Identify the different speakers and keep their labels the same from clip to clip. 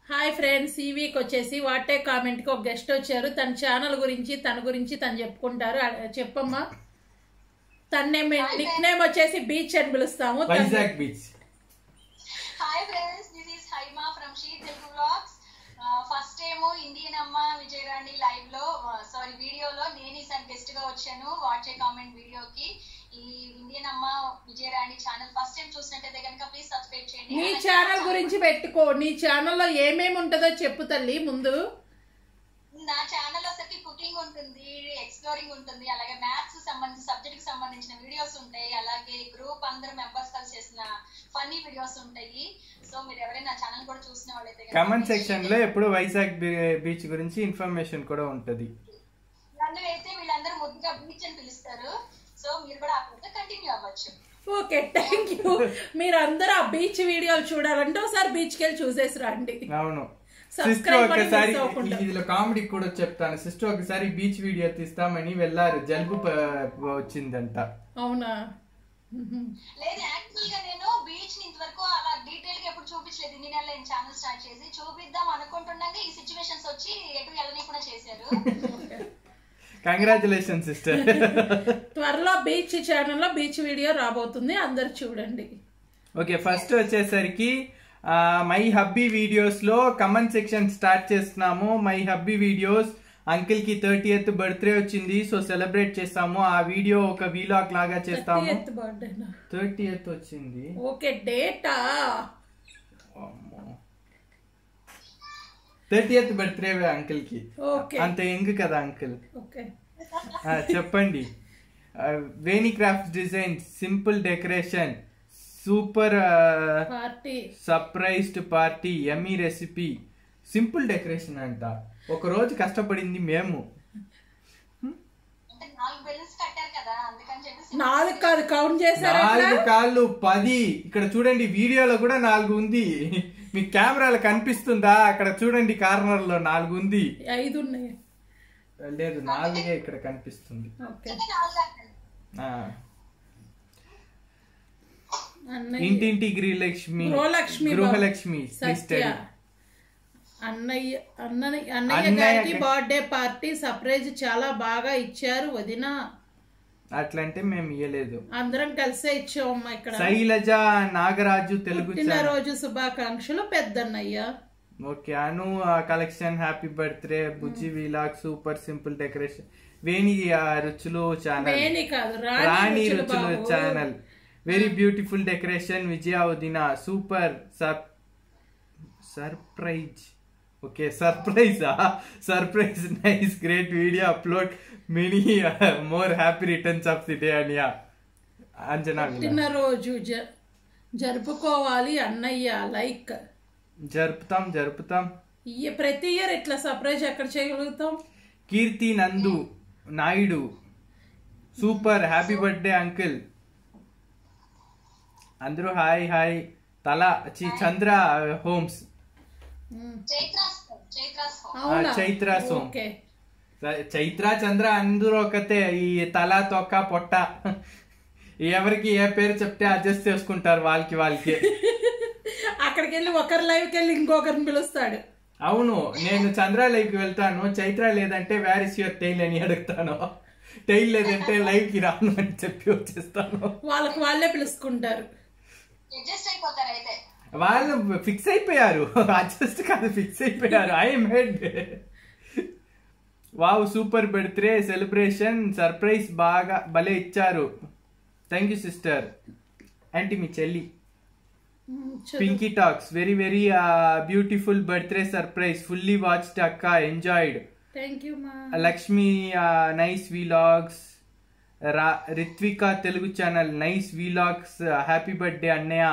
Speaker 1: Hi friends ఈ week వచ్చేసి what a comment కి ఒక గెస్ట్ వచ్చారు తన ఛానల్ గురించి తన గురించి తను చెప్పుకుంటారు అ- చెప్పమ్మా తన నేమ్ నిక్ నేమ్ వచ్చేసి బీచ్ అని పిలుస్తాము తన-
Speaker 2: Vizag beach
Speaker 3: hi friends this is Haima from she Telugu vlogs first ఏమో ఇండియన్ అమ్మ విజయరాణి లైవ్ లో సారీ వీడియోలో నేను ఈసారి గెస్ట్ గా వచ్చాను వాచ్ ఏ కామెంట్ వీడియోకి ఈ ఇండియన్ అమ్మ విజయరాణి ఛానల్ ఫస్ట్ టైం చూసినట్టయితే కనుక ప్లీజ్ సబ్స్క్రైబ్ చేయండి
Speaker 1: నీ ఛానల్ గురించి పెట్టుకో నీ ఛానల్లో ఏమేమి ఉంటుందో చెప్పు తల్లి ముందు
Speaker 3: నా ఛానల్ అసలుకి కుకింగ్ ఉంటుంది ఎక్స్ప్లోరింగ్ ఉంటుంది అలాగే మ్యాథ్స్ సంబంధించి సబ్జెక్ట్ కి సంబంధించిన వీడియోస్ ఉంటాయి అలాగే గ్రూప్ అందరు మెంబర్స్ కలిసి చేసిన ఫన్నీ వీడియోస్ ఉంటాయి సో మీరు ఎవరైనా నా ఛానల్ కూడా చూసిన వాళ్ళైతే కనుక
Speaker 2: కమెంట్
Speaker 3: please
Speaker 2: సెక్షన్ లో ఎప్పుడు వైజాగ్ బీ- బీచ్ గురించి ఇన్ఫర్మేషన్ కూడా ఉంటది
Speaker 3: నన్ను అయితే వీళ్ళందరూ ముద్దుగా బీచ్ అని పిలుస్తారు సో మీరు కూడా అక్కడ కంటిన్యూ అవ్వచ్చు
Speaker 1: ఓకే థ్యాంక్ యూ మీరు అందరూ ఆ బీచ్ వీడియోలు చూడాలంటే ఒకసారి బీచ్కి వెళ్ళి చూసేసి రండి
Speaker 2: అవును
Speaker 1: Subscribe
Speaker 2: సిస్టర్
Speaker 1: అని
Speaker 2: ఒకసారి
Speaker 1: miss అవ్వకుండా.
Speaker 2: ఇందులో కామెడీ కూడా చెప్తాను సిస్టర్ ఒకసారి బీచ్ వీడియో తీస్తామని వెళ్ళారు జలుబు ప- వచ్చిందంట
Speaker 1: అవునా
Speaker 3: లేదు యాక్చువల్ గా నేను బీచ్ ని ఇంతవరకు అలా డీటెయిల్ గా ఎప్పుడు చూపించలేదు ఇన్ని నెలలు నేను ఛానల్ స్టార్ట్ చేసి చూపిద్దాం అనుకుంటుండగా ఈ సిచ్యువేషన్స్ వచ్చి ఎటు వెళ్ళనీయకుండా చేశారు
Speaker 2: కంగ్రాచులేషన్ సిస్టర్
Speaker 1: త్వరలో బీచ్ ఛానల్లో బీచ్ వీడియో రాబోతుంది అందరు చూడండి
Speaker 2: ఓకే ఫస్ట్ వచ్చేసరికి ఆ, మై హబ్బీ వీడియోస్ లో కమెంట్ సెక్షన్ స్టార్ట్ చేస్తున్నాము మై హబ్బీ వీడియోస్ అంకిల్ కి థర్టీ ఎత్ బర్త్డే వచ్చింది సో సెలబ్రేట్ చేస్తాము ఆ వీడియో ఒక వీలాగ్ లాగా చేస్తాము
Speaker 1: ఎత్ బర్త్డేనా
Speaker 2: థర్టీ ఎత్ వచ్చింది
Speaker 1: okay data
Speaker 2: thirtieth birthday uncle కి
Speaker 1: ఓకే
Speaker 2: అంత ఎంగ్ కదా అంకిల్
Speaker 1: ఓకే
Speaker 2: ఆ, చెప్పండి ఆ, Veni craft design simple decoration super
Speaker 1: party
Speaker 2: surprised party ఎమీ రెసిపీ సింపుల్ డెకరేషన్ అంట ఒక రోజు కష్టపడింది మేము
Speaker 3: అంటే నాలుగు బెలూన్స్ కట్టారు కదా అందుకని చెప్పేసి
Speaker 1: నాలుగు కాదు కౌంట్ చేశారా
Speaker 2: నాలుగు కాళ్ళు పది ఇక్కడ చూడండి వీడియోలో కూడా నాలుగు ఉంది మీ కెమెరాలో కనిపిస్తుందా అక్కడ చూడండి కార్నర్ లో నాలుగు ఉంది
Speaker 1: ఐదు ఉన్నాయి
Speaker 2: లేదు నాలుగే ఇక్కడ కనిపిస్తుంది
Speaker 1: ఓకే
Speaker 3: అయితే నాలుగు కట్టారు
Speaker 2: ఆ,
Speaker 1: అన్నయ్య
Speaker 2: ఇంటింటి గృహలక్ష్మి
Speaker 1: గృహలక్ష్మి
Speaker 2: గృహలక్ష్మి
Speaker 1: సత్య
Speaker 2: Please
Speaker 1: అన్నయ్య అన్నయ్య అన్నయ్య
Speaker 2: అన్నయ్య
Speaker 1: గారికి
Speaker 2: కి-
Speaker 1: బర్త్డే పార్టీ సర్ప్రైజ్ చాలా బాగా ఇచ్చారు వదిన
Speaker 2: అట్లంటే మేము ఇయ్యలేదు
Speaker 1: అందరం కలిసే ఇచ్చామమ్మా ఇక్కడ
Speaker 2: శైలజ నాగరాజు తెలుగు ఛానల్
Speaker 1: పుట్టినరోజు శుభాకాంక్షలు పెద్దన్నయ్య
Speaker 2: okay Anu collection happy birthday Bujji vlog super simple decoration Veni ఆ, రుచులు ఛానల్
Speaker 1: వేణి కాదు
Speaker 2: రాణి
Speaker 1: రాణి రుచులు
Speaker 2: రుచులు
Speaker 1: బాబు.
Speaker 2: Channel very beautiful decoration Vijaya ఉదిన super surprise okay surprise surprise nice great video upload many more happy returns of the day Aniya Anjana vlog.
Speaker 1: పుట్టినరోజు జ- జరుపుకోవాలి అన్నయ్య లైక్
Speaker 2: జరుపుతాం జరుపుతాం
Speaker 1: ఇయ్య ప్రతి ఇయర్ ఇట్లా సర్ప్రైజ్ ఎక్కడ చేయగలుగుతాం
Speaker 2: Keerthi Nandu Naidu super happy birthday uncle అందరూ హాయ్ హాయ్ తల చి Chandra homes
Speaker 1: um.
Speaker 3: Chaitra's Chaitra's home.
Speaker 1: అవునా
Speaker 2: చైత్ర సోమ్.
Speaker 1: ఓకే
Speaker 2: చైత్ర చంద్ర అందరూ ఒకతే ఈ తల తొక్క పొట్ట ఎవరికి ఏ పేరు చెప్తే అడ్జస్ట్ చేసుకుంటారు వాళ్ళకి వాళ్ళకి
Speaker 1: అక్కడికి వెళ్ళి ఒకరి లైవ్కి వెళ్ళి ఇంకొకరిని పిలుస్తాడు
Speaker 2: అవును నేను చంద్ర లైవ్ కి వెళ్తాను చైత్ర లేదంటే వ్యారిస్ యువర్ టైల్ అని అడుగుతాను టైల్ లేదంటే లైవ్ కి రాను అని చెప్పి వచ్చేస్తాను
Speaker 1: వాళ్ళకి వాళ్ళే పిలుచుకుంటారు
Speaker 3: అడ్జస్ట్ అయిపోతారు అయితే
Speaker 2: వాళ్ళు ఫిక్స్ అయిపోయారు అడ్జస్ట్ కాదు ఫిక్స్ అయిపోయారు ఐఎమ్ హెడ్ wow super birthday celebration surprise బాగా భలే ఇచ్చారు థ్యాంక్ యూ సిస్టర్ అంటే మీ చెల్లి
Speaker 1: ఉమ్, చదువు.
Speaker 2: Pinky talks very very beautiful birthday surprise fully watched అక్క ఎంజాయిడ్
Speaker 1: థ్యాంక్ యూ మా
Speaker 2: లక్ష్మి నైస్ వీలాగ్స్ రా Ritvika Telugu channel nice vlogs happy birthday అన్నయ్య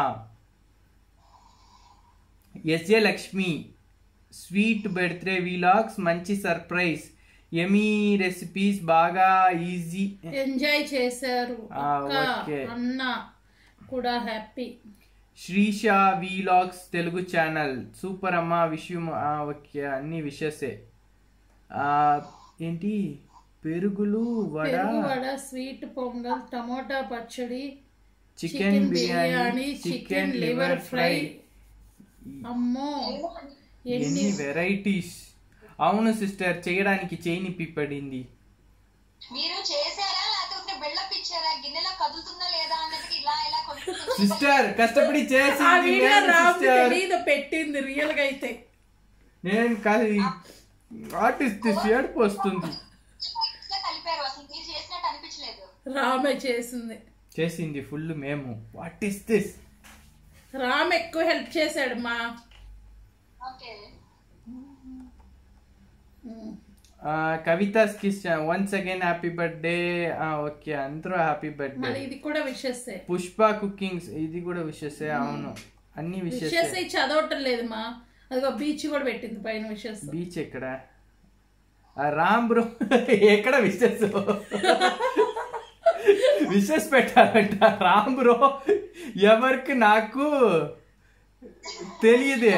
Speaker 2: SJ Lakshmi sweet birthday vlogs మంచి సర్ప్రైజ్ ఎమీ రెసిపీస్ బాగా ఈజీ
Speaker 1: ఎంజాయ్ చేశారు
Speaker 2: ఆ,
Speaker 1: అక్క
Speaker 2: ఓకే.
Speaker 1: అన్న కూడా happy
Speaker 2: Srisha vlogs Telugu channel super అమ్మ విషయం ఓకే అన్ని విషయసే ఆ, ఏంటి పెరుగులు వడ
Speaker 1: పెరుగు వడ స్వీట్ పొంగల్ టమోటా పచ్చడి
Speaker 2: chicken biryani chicken liver fry
Speaker 1: అమ్మో ఎన్ని
Speaker 2: ఎన్ని వెరైటీస్ అవును సిస్టర్ చేయడానికి చేయి నిప్పి పడింది
Speaker 3: మీరు చేశారా లేకపోతే బిల్డప్ ఇచ్చారా గిన్నెలో కదులుతుందా లేదా అన్నది ఇలా ఇలా కొనుక్కుంటుంది
Speaker 2: సిస్టర్ కష్టపడి
Speaker 1: ఆ
Speaker 2: చేసింది
Speaker 1: వీడియో
Speaker 2: నేను
Speaker 1: రాము
Speaker 2: సిస్టర్
Speaker 1: తెలీదు పెట్టింది రియల్ గా అయితే
Speaker 2: నేను కాదు ఆర్టిస్ట్ ఏడుపు వస్తుంది
Speaker 3: ఇట్లా కలిపారు అసలు మీరు చేసినట్టు అనిపించలేదు
Speaker 1: రామే చేసింది
Speaker 2: చేసింది ఫుల్ మేము వాట్ ఇస్ దిస్
Speaker 1: రామ్ ఎక్కువ హెల్ప్ చేశాడు మా
Speaker 3: ఓకే
Speaker 2: కవితాస్ కిస్ once again happy birthday okay అందరూ హ్యాపీ బర్త్డే
Speaker 1: మళ్ళీ ఇది కూడా విషెస్
Speaker 2: పుష్ప కుకింగ్స్ ఇది కూడా విషెస్ అవును అన్ని విషెస్
Speaker 1: విషెస్ చదవటం లేదు మా అదిగో బీచ్ కూడా పెట్టింది పైన విషెస్
Speaker 2: బీచ్ ఎక్కడ ఆ రామ్ బ్రో ఎక్కడ విషెస్ విషెస్ పెట్టారంట రామ్ బ్రో ఎవరికి నాకు తెలియదే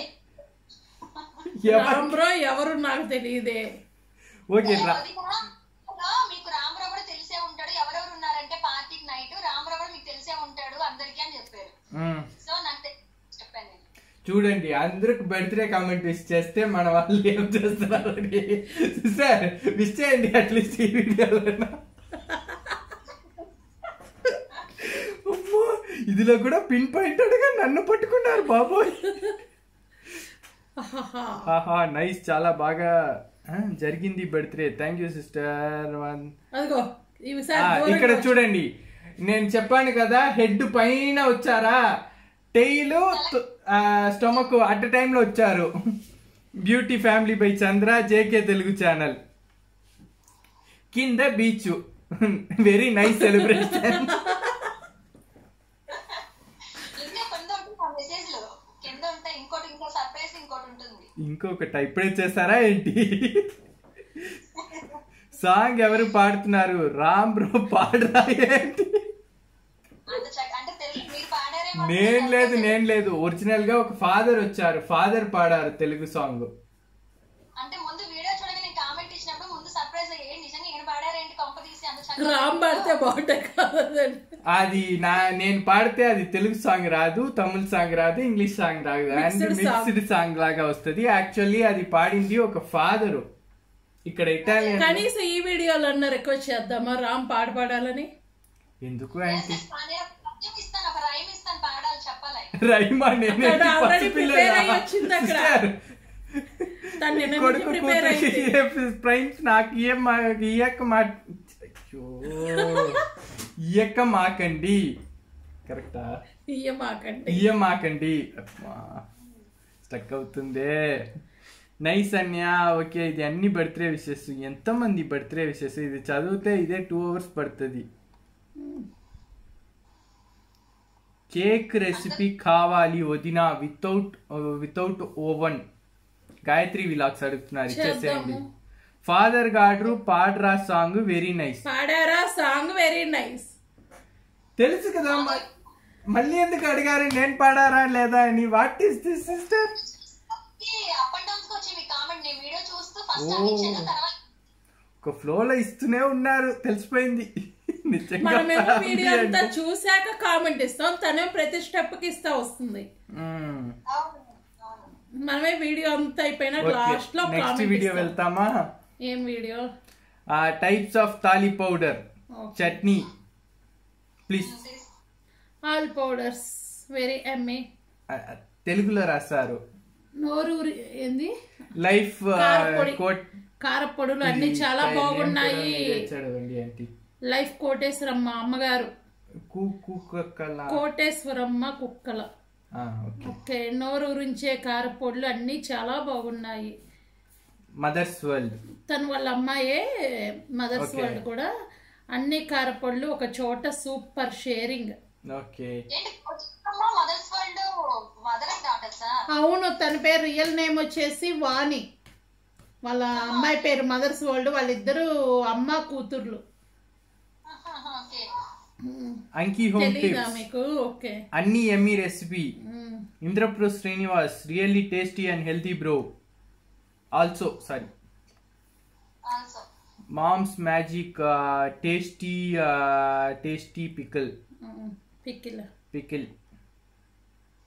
Speaker 2: ఎవరు
Speaker 1: రామ్ బ్రో ఎవరు నాకు తెలియదే
Speaker 2: ఓకే రా
Speaker 3: అది కూడా లో మీకు రామరావు కూడా తెలిసే ఉంటాడు ఎవరెవరు ఉన్నారంటే పార్టీకి నైట్ రామరావు కూడా మీకు తెలిసే ఉంటాడు అందరికీ అని చెప్పారు
Speaker 2: మ్మ్.
Speaker 3: సో నాకు తె- చెప్పాను నేను
Speaker 2: చూడండి అందరికి బర్త్డే కామెంట్ విష్ చేస్తే మన వాళ్ళు ఏం చేస్తున్నారు సార్ విష్ చేయండి అట్లీస్ట్ ఈ వీడియోలో అమ్మో, ఇదిలో కూడా పిన్ పాయింటెడ్ గా నన్ను పట్టుకున్నారు బాబోయ్
Speaker 1: ఆహాహా.
Speaker 2: ఆహా నైస్ చాలా బాగా ఆ, జరిగింది birthday thank you sister one
Speaker 1: అదిగో
Speaker 2: ఆ,
Speaker 1: ఈసారి
Speaker 2: ఇక్కడ చూడండి నేను చెప్పాను కదా హెడ్ పైన వచ్చారా టెయిల్ స్టొమక్ అట్ టైంలో వచ్చారు beauty family by Chandra JK Telugu channel కింద బీచ్ వెరీ నైస్ సెలబ్రేషన్
Speaker 3: ఇంకా కింద ఉంటుంది మెసేజ్ లో కింద ఉంటాయి ఇంకోటి ఇంకో సర్ప్రైజ్ ఇంకోటి ఉంటుంది
Speaker 2: ఇంకొకటి ఇప్పుడే చేస్తారా ఏంటి సాంగ్ ఎవరు పాడుతున్నారు రామ్ బ్రో పాడరా ఏంటి
Speaker 3: అంత చక్క అంటే తెలుగు మీరు పాడారేమో
Speaker 2: నేను లేదు నేను లేదు ఒరిజినల్ గా ఒక ఫాదర్ వచ్చారు ఫాదర్ పాడారు తెలుగు సాంగ్
Speaker 3: అంటే ముందు వీడియో చూడగా నేను కామెంట్ ఇచ్చినప్పుడు ముందు సర్ప్రైజ్ అయ్యి నిజంగా ఈయన పాడారేంటి కొంప తీసి అంత చక్కగా
Speaker 1: రామ్ పడితే బాగుంటాయి కాదండి
Speaker 2: అది నా నేను పాడితే అది తెలుగు సాంగ్ రాదు తమిళ సాంగ్ రాదు ఇంగ్లీష్ సాంగ్ రాదు and
Speaker 1: Mixed song.
Speaker 2: Mixed song లాగా వస్తది యాక్చువల్లీ అది పాడింది ఒక ఫాదరు ఇక్కడ ఇటాలియన్
Speaker 1: కనీసం ఈ వీడియోలో అన్న రిక్వెస్ట్ చేద్దామా రామ్ పాట పాడాలని
Speaker 2: ఎందుకు ఆంటీ
Speaker 3: నేను పద్యం ఇస్తాను ఒక రైమ్ ఇస్తాను పాడాలి చెప్పాలి
Speaker 2: రైమా నేను
Speaker 1: అక్కడ already prepare అయ్యి వచ్చింది అక్కడ. తను నిన్న నుంచి
Speaker 2: కొడుకు
Speaker 1: ప్రిపేర్ అయింది
Speaker 2: ఫ్రెండ్స్ నాకు ఏం మా ఇయ్యక మా అయ్యో. ఇయ్యక మాకండి కరెక్టా
Speaker 1: ఇయ్య మాకండి
Speaker 2: ఇయ్య మాకండి స్టక్ అవుతుందే నైస్ అన్య ఓకే ఇది అన్ని బర్త్డే విషెస్ ఎంతమంది బర్త్డే విషెస్ ఇది చదివితే ఇదే టూ అవర్స్ పడుతుంది కేక్ రెసిపీ కావాలి వదిన without without oven Gayatri vlogs అడుగుతున్నారు ఇచ్చేసేయండి
Speaker 1: చేద్దాము.
Speaker 2: ఫాదర్ గాడ్రు పాడ్రా సాంగ్ వెరీ నైస్
Speaker 1: పాడారా సాంగ్ వెరీ నైస్
Speaker 2: తెలుసు కదా మ- మళ్ళీ ఎందుకు అడిగారు నేను పాడారా లేదా అని what is this sister
Speaker 3: up and downs వచ్చి మీ కామెంట్ నేను వీడియో చూస్తూ ఫస్ట్
Speaker 2: ఓ.
Speaker 3: అవి ఇచ్చాను తర్వాత
Speaker 2: ఒక ఫ్లోలో ఇస్తూనే ఉన్నారు తెలిసిపోయింది నిజంగా
Speaker 1: మనమేమో వీడియో
Speaker 2: family
Speaker 1: అంతా
Speaker 2: అంటే.
Speaker 1: చూశాక కామెంట్ ఇస్తాం తనే ప్రతి స్టెప్ కి ఇస్తా వస్తుంది
Speaker 2: మ్మ్.
Speaker 3: అవును అవును
Speaker 1: మనమే వీడియో అంతా అయిపోయినా
Speaker 2: ఓకే
Speaker 1: లాస్ట్ లో
Speaker 2: నెక్స్ట్
Speaker 1: కామెంట్
Speaker 2: వీడియో
Speaker 1: ఇస్తాం.
Speaker 2: వెళ్తామా
Speaker 1: ఏం వీడియో
Speaker 2: టైప్స్ ఆఫ్ తాలి powder chutney please
Speaker 1: all powders very ఎమ్మె
Speaker 2: తెలుగులో రాస్తారు
Speaker 1: నోరూరి ఏంది
Speaker 2: లైఫ్
Speaker 1: కారపొడి.
Speaker 2: కోట్
Speaker 1: కారపొడులు అన్ని చాలా బాగున్నాయి
Speaker 2: చదవండి ఆంటీ
Speaker 1: లైఫ్ కోటేశ్వరమ్మ అమ్మగారు
Speaker 2: కూ కుక్కల
Speaker 1: కోటేశ్వరమ్మ కుక్కల
Speaker 2: ఓకే
Speaker 1: ఓకే నోరూరించే కారపొడులు అన్ని చాలా బాగున్నాయి
Speaker 2: మదర్స్ వరల్డ్
Speaker 1: తను వాళ్ళ అమ్మాయే మదర్స్
Speaker 2: Okay.
Speaker 1: వరల్డ్ కూడా అన్ని కారపొడులు ఒక చోట సూపర్ షేరింగ్
Speaker 2: ఓకే
Speaker 3: ఏంటి మదర్స్ వరల్డ్ మదర్ అండ్ డాటర్సా
Speaker 1: అవును తన పేరు రియల్ నేమ్ వచ్చేసి వాణి వాళ్ళ అమ్మాయి పేరు మదర్స్ వరల్డ్ వాళ్ళిద్దరూ అమ్మ కూతుర్లు
Speaker 3: ఓకే
Speaker 2: అంకీ హోమ్
Speaker 1: తెలీదా
Speaker 2: టిప్స్
Speaker 1: మీకు ఓకే
Speaker 2: అన్ని ఎమ్మీ రెసిపీ
Speaker 1: మ్మ్.
Speaker 2: ఇంద్రప్రో Srinivas really tasty and healthy bro also sorry
Speaker 3: also
Speaker 2: moms magic tasty tasty pickle
Speaker 1: మ్మ్. Pickle
Speaker 2: pickle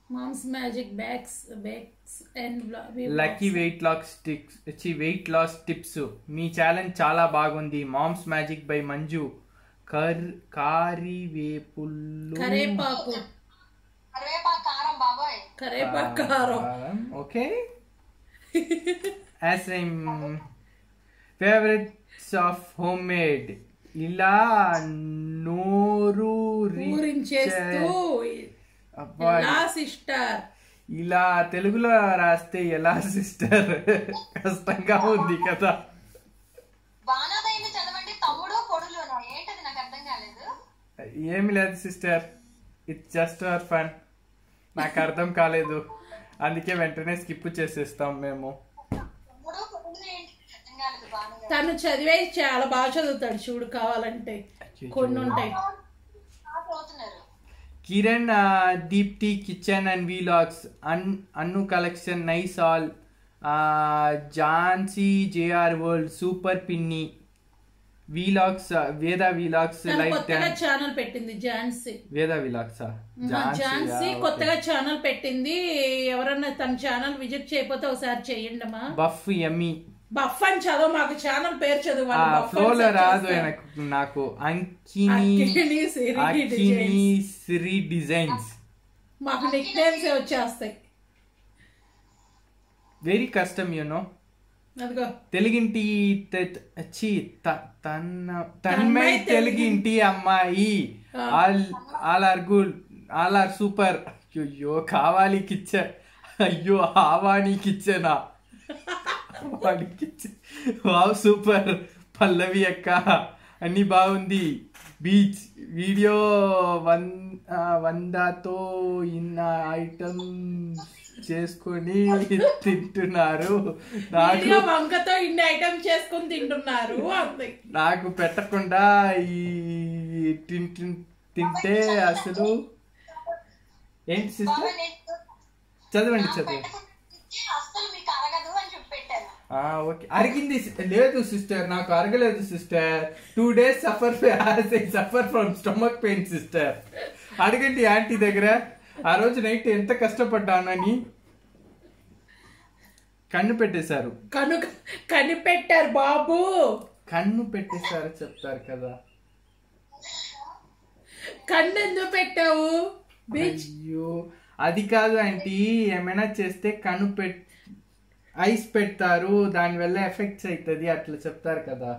Speaker 1: moms magic bags bags and
Speaker 2: lucky weight loss tips వచ్చి వెయిట్ లాస్ టిప్స్ మీ challenge చాలా బాగుంది మామ్స్ మ్యాజిక్ బై మంజు కర్ కారివేపుల్లు
Speaker 1: కరేపాకు
Speaker 3: కరివేపాకు కారం బాబోయ్
Speaker 1: కరేపాకు కారం
Speaker 2: okay as I'm favourites of home made ఇలా నోరు
Speaker 1: ఊరించేస్తూ
Speaker 2: అబ్బా
Speaker 1: ఎలా సిస్టర్
Speaker 2: ఇలా తెలుగులో రాస్తే ఎలా సిస్టర్ కష్టంగా ఉంది కదా
Speaker 3: బాణాదయ్యని చదవండి తమ్ముడు పొడులునా ఏంటది నాకు అర్థం కాలేదు
Speaker 2: ఏమి లేదు sister it's just for fun నాకు అర్థం కాలేదు అందుకే వెంటనే స్కిప్ చేసేస్తాం మేము
Speaker 3: తమ్ముడు పొడులు ఏంటి అర్థం కాలేదు బాణాదయ్య
Speaker 1: తను చదివే చాలా బాగా చదువుతాడు చూడు కావాలంటే కొన్ని ఉంటాయి
Speaker 3: చదువుతున్నారు
Speaker 2: Kiran Deepthi kitchen and vlogs అన్ Annu collection nice all Jhansi JR world super పిన్ని వీలాగ్స్ వేద వీలాగ్స్
Speaker 1: తను
Speaker 2: లైక్
Speaker 1: కొత్తగా ఛానల్ పెట్టింది ఝాన్సీ
Speaker 2: వేద వీలాగ్సా
Speaker 1: ఝాన్సీ కొత్తగా ఛానల్ పెట్టింది ఎవరన్నా తన ఛానల్ విజిట్ చేయకపోతే ఒకసారి చేయండి అమ్మా
Speaker 2: బఫ్ ఎమ్మి
Speaker 1: బఫ్ అని చదువు మాకు ఛానల్ పేరు చదువు
Speaker 2: ఆ
Speaker 1: వాళ్ళు buff
Speaker 2: ఫ్లో
Speaker 1: అని
Speaker 2: లో
Speaker 1: search
Speaker 2: రాదు
Speaker 1: చేస్తారు.
Speaker 2: నాకు నాకు అంకిని
Speaker 1: అక్కిని సిరి
Speaker 2: అక్కిని
Speaker 1: designs.
Speaker 2: సిరి డిజైన్స్
Speaker 1: మాకు నిక్ నేమ్స్ వచ్చేస్తాయి
Speaker 2: వెరీ కష్టం యూనో
Speaker 1: అదిగో
Speaker 2: తెలుగింటి తె- ఛీ, త- తన్న తన్మయ్
Speaker 1: తన్మయ్
Speaker 2: తెలుగింటి అమ్మాయి
Speaker 1: ఆ.
Speaker 2: All all are good all are super అయ్యో కావాలి కిచ్చే అయ్యో ఆవాని కిచ్చెనా వాడికి వావ్ సూపర్ పల్లవి అక్క అన్ని బాగుంది బీచ్ వీడియో వన్ ఆ, వందతో ఇన్న ఐటమ్ చేసుకొని తింటున్నారు నాకు
Speaker 1: వీడియో వంకతో ఇన్ని ఐటమ్ చేసుకొని తింటున్నారు అంది
Speaker 2: నాకు పెట్టకుండా ఈ తిన్- తిన్- తింటే అసలు ఏంటి సిస్టర్
Speaker 3: బాబా నేను
Speaker 2: చదవండి చదవండి
Speaker 3: పెట్టకుంటే అస్సలు మీకు అరగదు అని చెప్పి పెట్టాను
Speaker 2: ఆ, ఓకే అరిగింది సి- లేదు సిస్టర్ నాకు అరగలేదు sister two days suffer suffer from stomach pain sister అడగండి ఆంటీ దగ్గర ఆ రోజు నైట్ ఎంత కష్టపడ్డానని కన్ను పెట్టేశారు
Speaker 1: కనుక కనిపెట్టారు బాబు
Speaker 2: కన్ను పెట్టేశారు చెప్తారు కదా
Speaker 1: కన్ను ఎందుకు పెట్టావు బీచ్
Speaker 2: అయ్యో అది కాదు ఆంటీ ఏమైనా చేస్తే కన్ను పెట్ ఐస్ పెడతారు దానివల్ల ఎఫెక్ట్స్ అవుతుంది అట్లా చెప్తారు కదా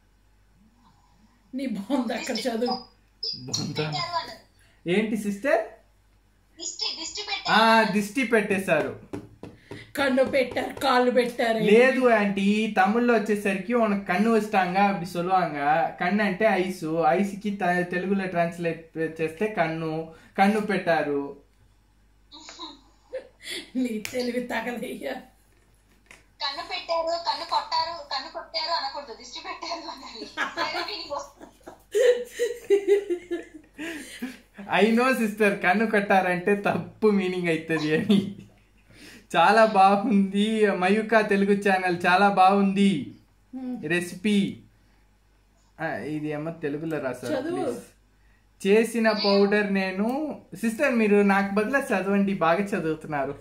Speaker 1: నీ బాగుంది అక్కడ చదువు
Speaker 2: బాగుందా?
Speaker 3: పెట్టారు అన్నది
Speaker 2: ఏంటి సిస్టర్
Speaker 3: దిష్టి దిష్టి
Speaker 2: ఆ
Speaker 3: పెట్టారు
Speaker 2: దిష్టి పెట్టేశారు
Speaker 1: కన్ను పెట్టారు కాళ్ళు పెట్టారు
Speaker 2: లేదు ఆంటీ తమిళ్లో వచ్చేసరికి ఉనకు కన్ను వస్తాంగా அப்படி சொல்லுவாங்க కన్ను అంటే ఐసు ఐస్కి త- తెలుగులో ట్రాన్స్లేట్ చేస్తే కన్ను కన్ను పెట్టారు
Speaker 1: నీ తెలివి తగలయ్యా
Speaker 3: కన్ను పెట్టారు కన్ను కొట్టారు కన్ను కొట్టారు అనకూడదు దిష్టి పెట్టారు అనాలి వేరే meaning వస్తుంది.
Speaker 2: ఐ నో సిస్టర్ కన్ను కట్టారంటే తప్పు మీనింగ్ అవుతుంది అని చాలా బాగుంది మయూకా తెలుగు ఛానల్ చాలా బాగుంది రెసిపీ ఆ, ఇది ఏమో తెలుగులో రాశారు
Speaker 1: చదువు.
Speaker 2: ప్లీజ్ చేసిన పౌడర్ నేను సిస్టర్ మీరు నాకు బదులు చదవండి బాగా చదువుతున్నారు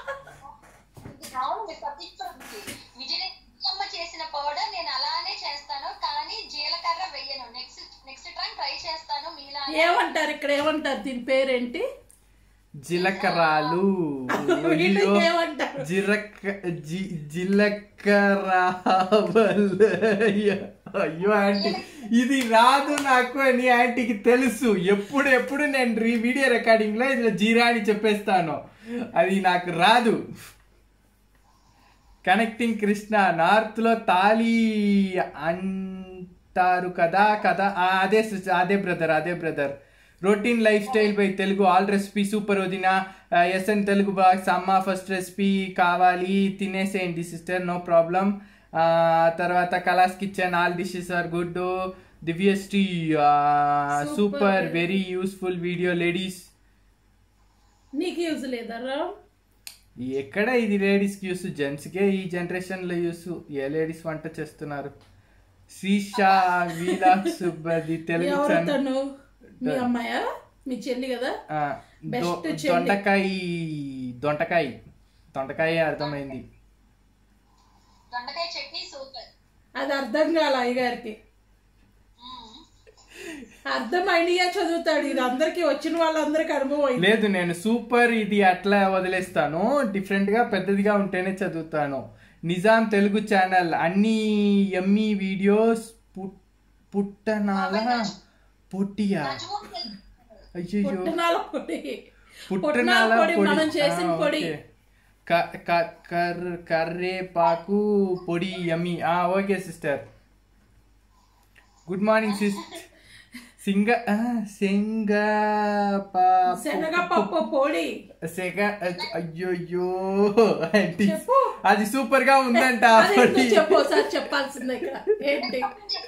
Speaker 3: అవును మీరు పట్టించుకోండి విజయమ్మ చేసిన పౌడర్ నేను అలానే చేస్తాను కానీ జీలకర్ర వెయ్యను నెక్స్ట్ నెక్స్ట్ టైం ట్రై చేస్తాను మీలా
Speaker 1: ఏమంటారు ఇక్కడ ఏమంటారు దీని పేరేంటి
Speaker 2: జీలకర్రాలు
Speaker 1: వీళ్ళు
Speaker 2: అయ్యో
Speaker 1: ఏమంటారు
Speaker 2: జిరక్క జి- జీలకర్రావల్ అయ్యో అయ్యో ఆంటీ ఇది రాదు నాకు అని ఆంటీకి తెలుసు ఎప్పుడు ఎప్పుడు నేను ఈ వీడియో రికార్డింగ్ లో ఇది జీరా అని చెప్పేస్తాను అది నాకు రాదు కనెక్టింగ్ కృష్ణ నార్త్ లో తాళి అంటారు కదా కదా ఆ, అదే sis- అదే బ్రదర్ అదే brother routine life style by Telugu all recipe super వదిన ఎస్ఎన్ తెలుగు బాక్స్ అమ్మ ఫస్ట్ రెసిపీ కావాలి తినేసేయండి సిస్టర్ నో ప్రాబ్లం తర్వాత కలాస్ kitchen all dishes are good Divyasri super very useful video ladies
Speaker 1: నీకు యూజ్ లేదా రామ్
Speaker 2: ఎక్కడ ఇది లేడీస్కి యూస్ జెంట్స్కే ఈ జనరేషన్లో యూస్ ఏ లేడీస్ వంట చేస్తున్నారు శ్రీషా వీలాక్స్ అది తెలుగు
Speaker 1: ఎవరు
Speaker 2: ఛానల్
Speaker 1: తను మీ అమ్మాయా మీ చెల్లి కదా
Speaker 2: ఆ,
Speaker 1: Best
Speaker 2: దొ-
Speaker 1: చెల్లి.
Speaker 2: దొండకాయ దొండకాయ దొండకాయ అర్థమైంది
Speaker 3: దొండకాయ చట్నీ సూపర్
Speaker 1: అది అర్థం కాల అయ్యగారికి అర్థమైనయే చదువుతాడు ఇది అందరికి వచ్చిన వాళ్ళందరికి అనుభవం అయింది
Speaker 2: లేదు నేను సూపర్ ఇది అట్లా వదిలేస్తాను డిఫరెంట్ గా పెద్దదిగా ఉంటేనే చదువుతాను నిజాం తెలుగు ఛానల్ అన్ని ఎమ్మి వీడియోస్ పు- పుట్టనాల పొట్టియా అయ్యో
Speaker 1: పుట్టినాల పొడి
Speaker 2: పుట్టనాల
Speaker 1: పొడి
Speaker 2: పొడి
Speaker 1: మనం చేసిన
Speaker 2: ఆ,
Speaker 1: పొడి
Speaker 2: ఓకే. క- క- కర్- కర్రేపాకు పొడి యమ్మి ఆ okay sister good morning sister సింగ ఆ, సింగ పా-
Speaker 1: శనగపప్పు పొడి
Speaker 2: సెగ అయ్యోయ్యో ఆంటీ
Speaker 1: చెప్పు.
Speaker 2: అది సూపర్ గా ఉందంట ఆ
Speaker 1: అదేంటో
Speaker 2: పొడి
Speaker 1: చెప్పు ఒకసారి చెప్పాల్సిందే ఇక్కడ ఏంటి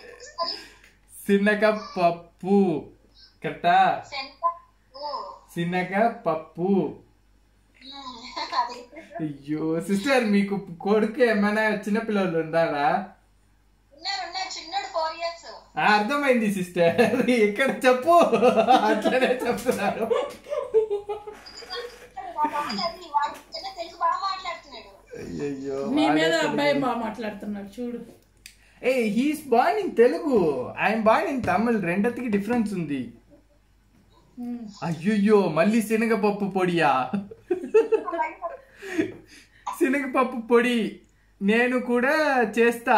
Speaker 2: శనగ పప్పు కరెక్టా
Speaker 3: శనగ
Speaker 2: శనగ పప్పు
Speaker 3: అది
Speaker 2: అయ్యో సిస్టర్ మీకు కొడుకు ఏమైనా చిన్న పిల్లలు ఉన్నారా
Speaker 3: ఉన్నారు ఉన్నారు చిన్నోడు ఫోర్ ఇయర్స్
Speaker 2: ఆ, అర్థమైంది సిస్టర్ ఇక్కడ చెప్పు అట్లనే చెప్తున్నారు
Speaker 3: అది వాడు చిన్న తెలుగు బాగా మాట్లాడుతున్నాడు
Speaker 2: అయ్యో
Speaker 1: నీ మీద అబ్బాయి బాగా మాట్లాడుతున్నాడు చూడు
Speaker 2: a he's born in Telugu I'm born in Tamil రెండతికి డిఫరెన్స్ ఉంది
Speaker 1: ఉమ్.
Speaker 2: అయ్యయ్యో మళ్ళీ శనగపప్పు పొడియా శనగపప్పు పొడి నేను కూడా చేస్తా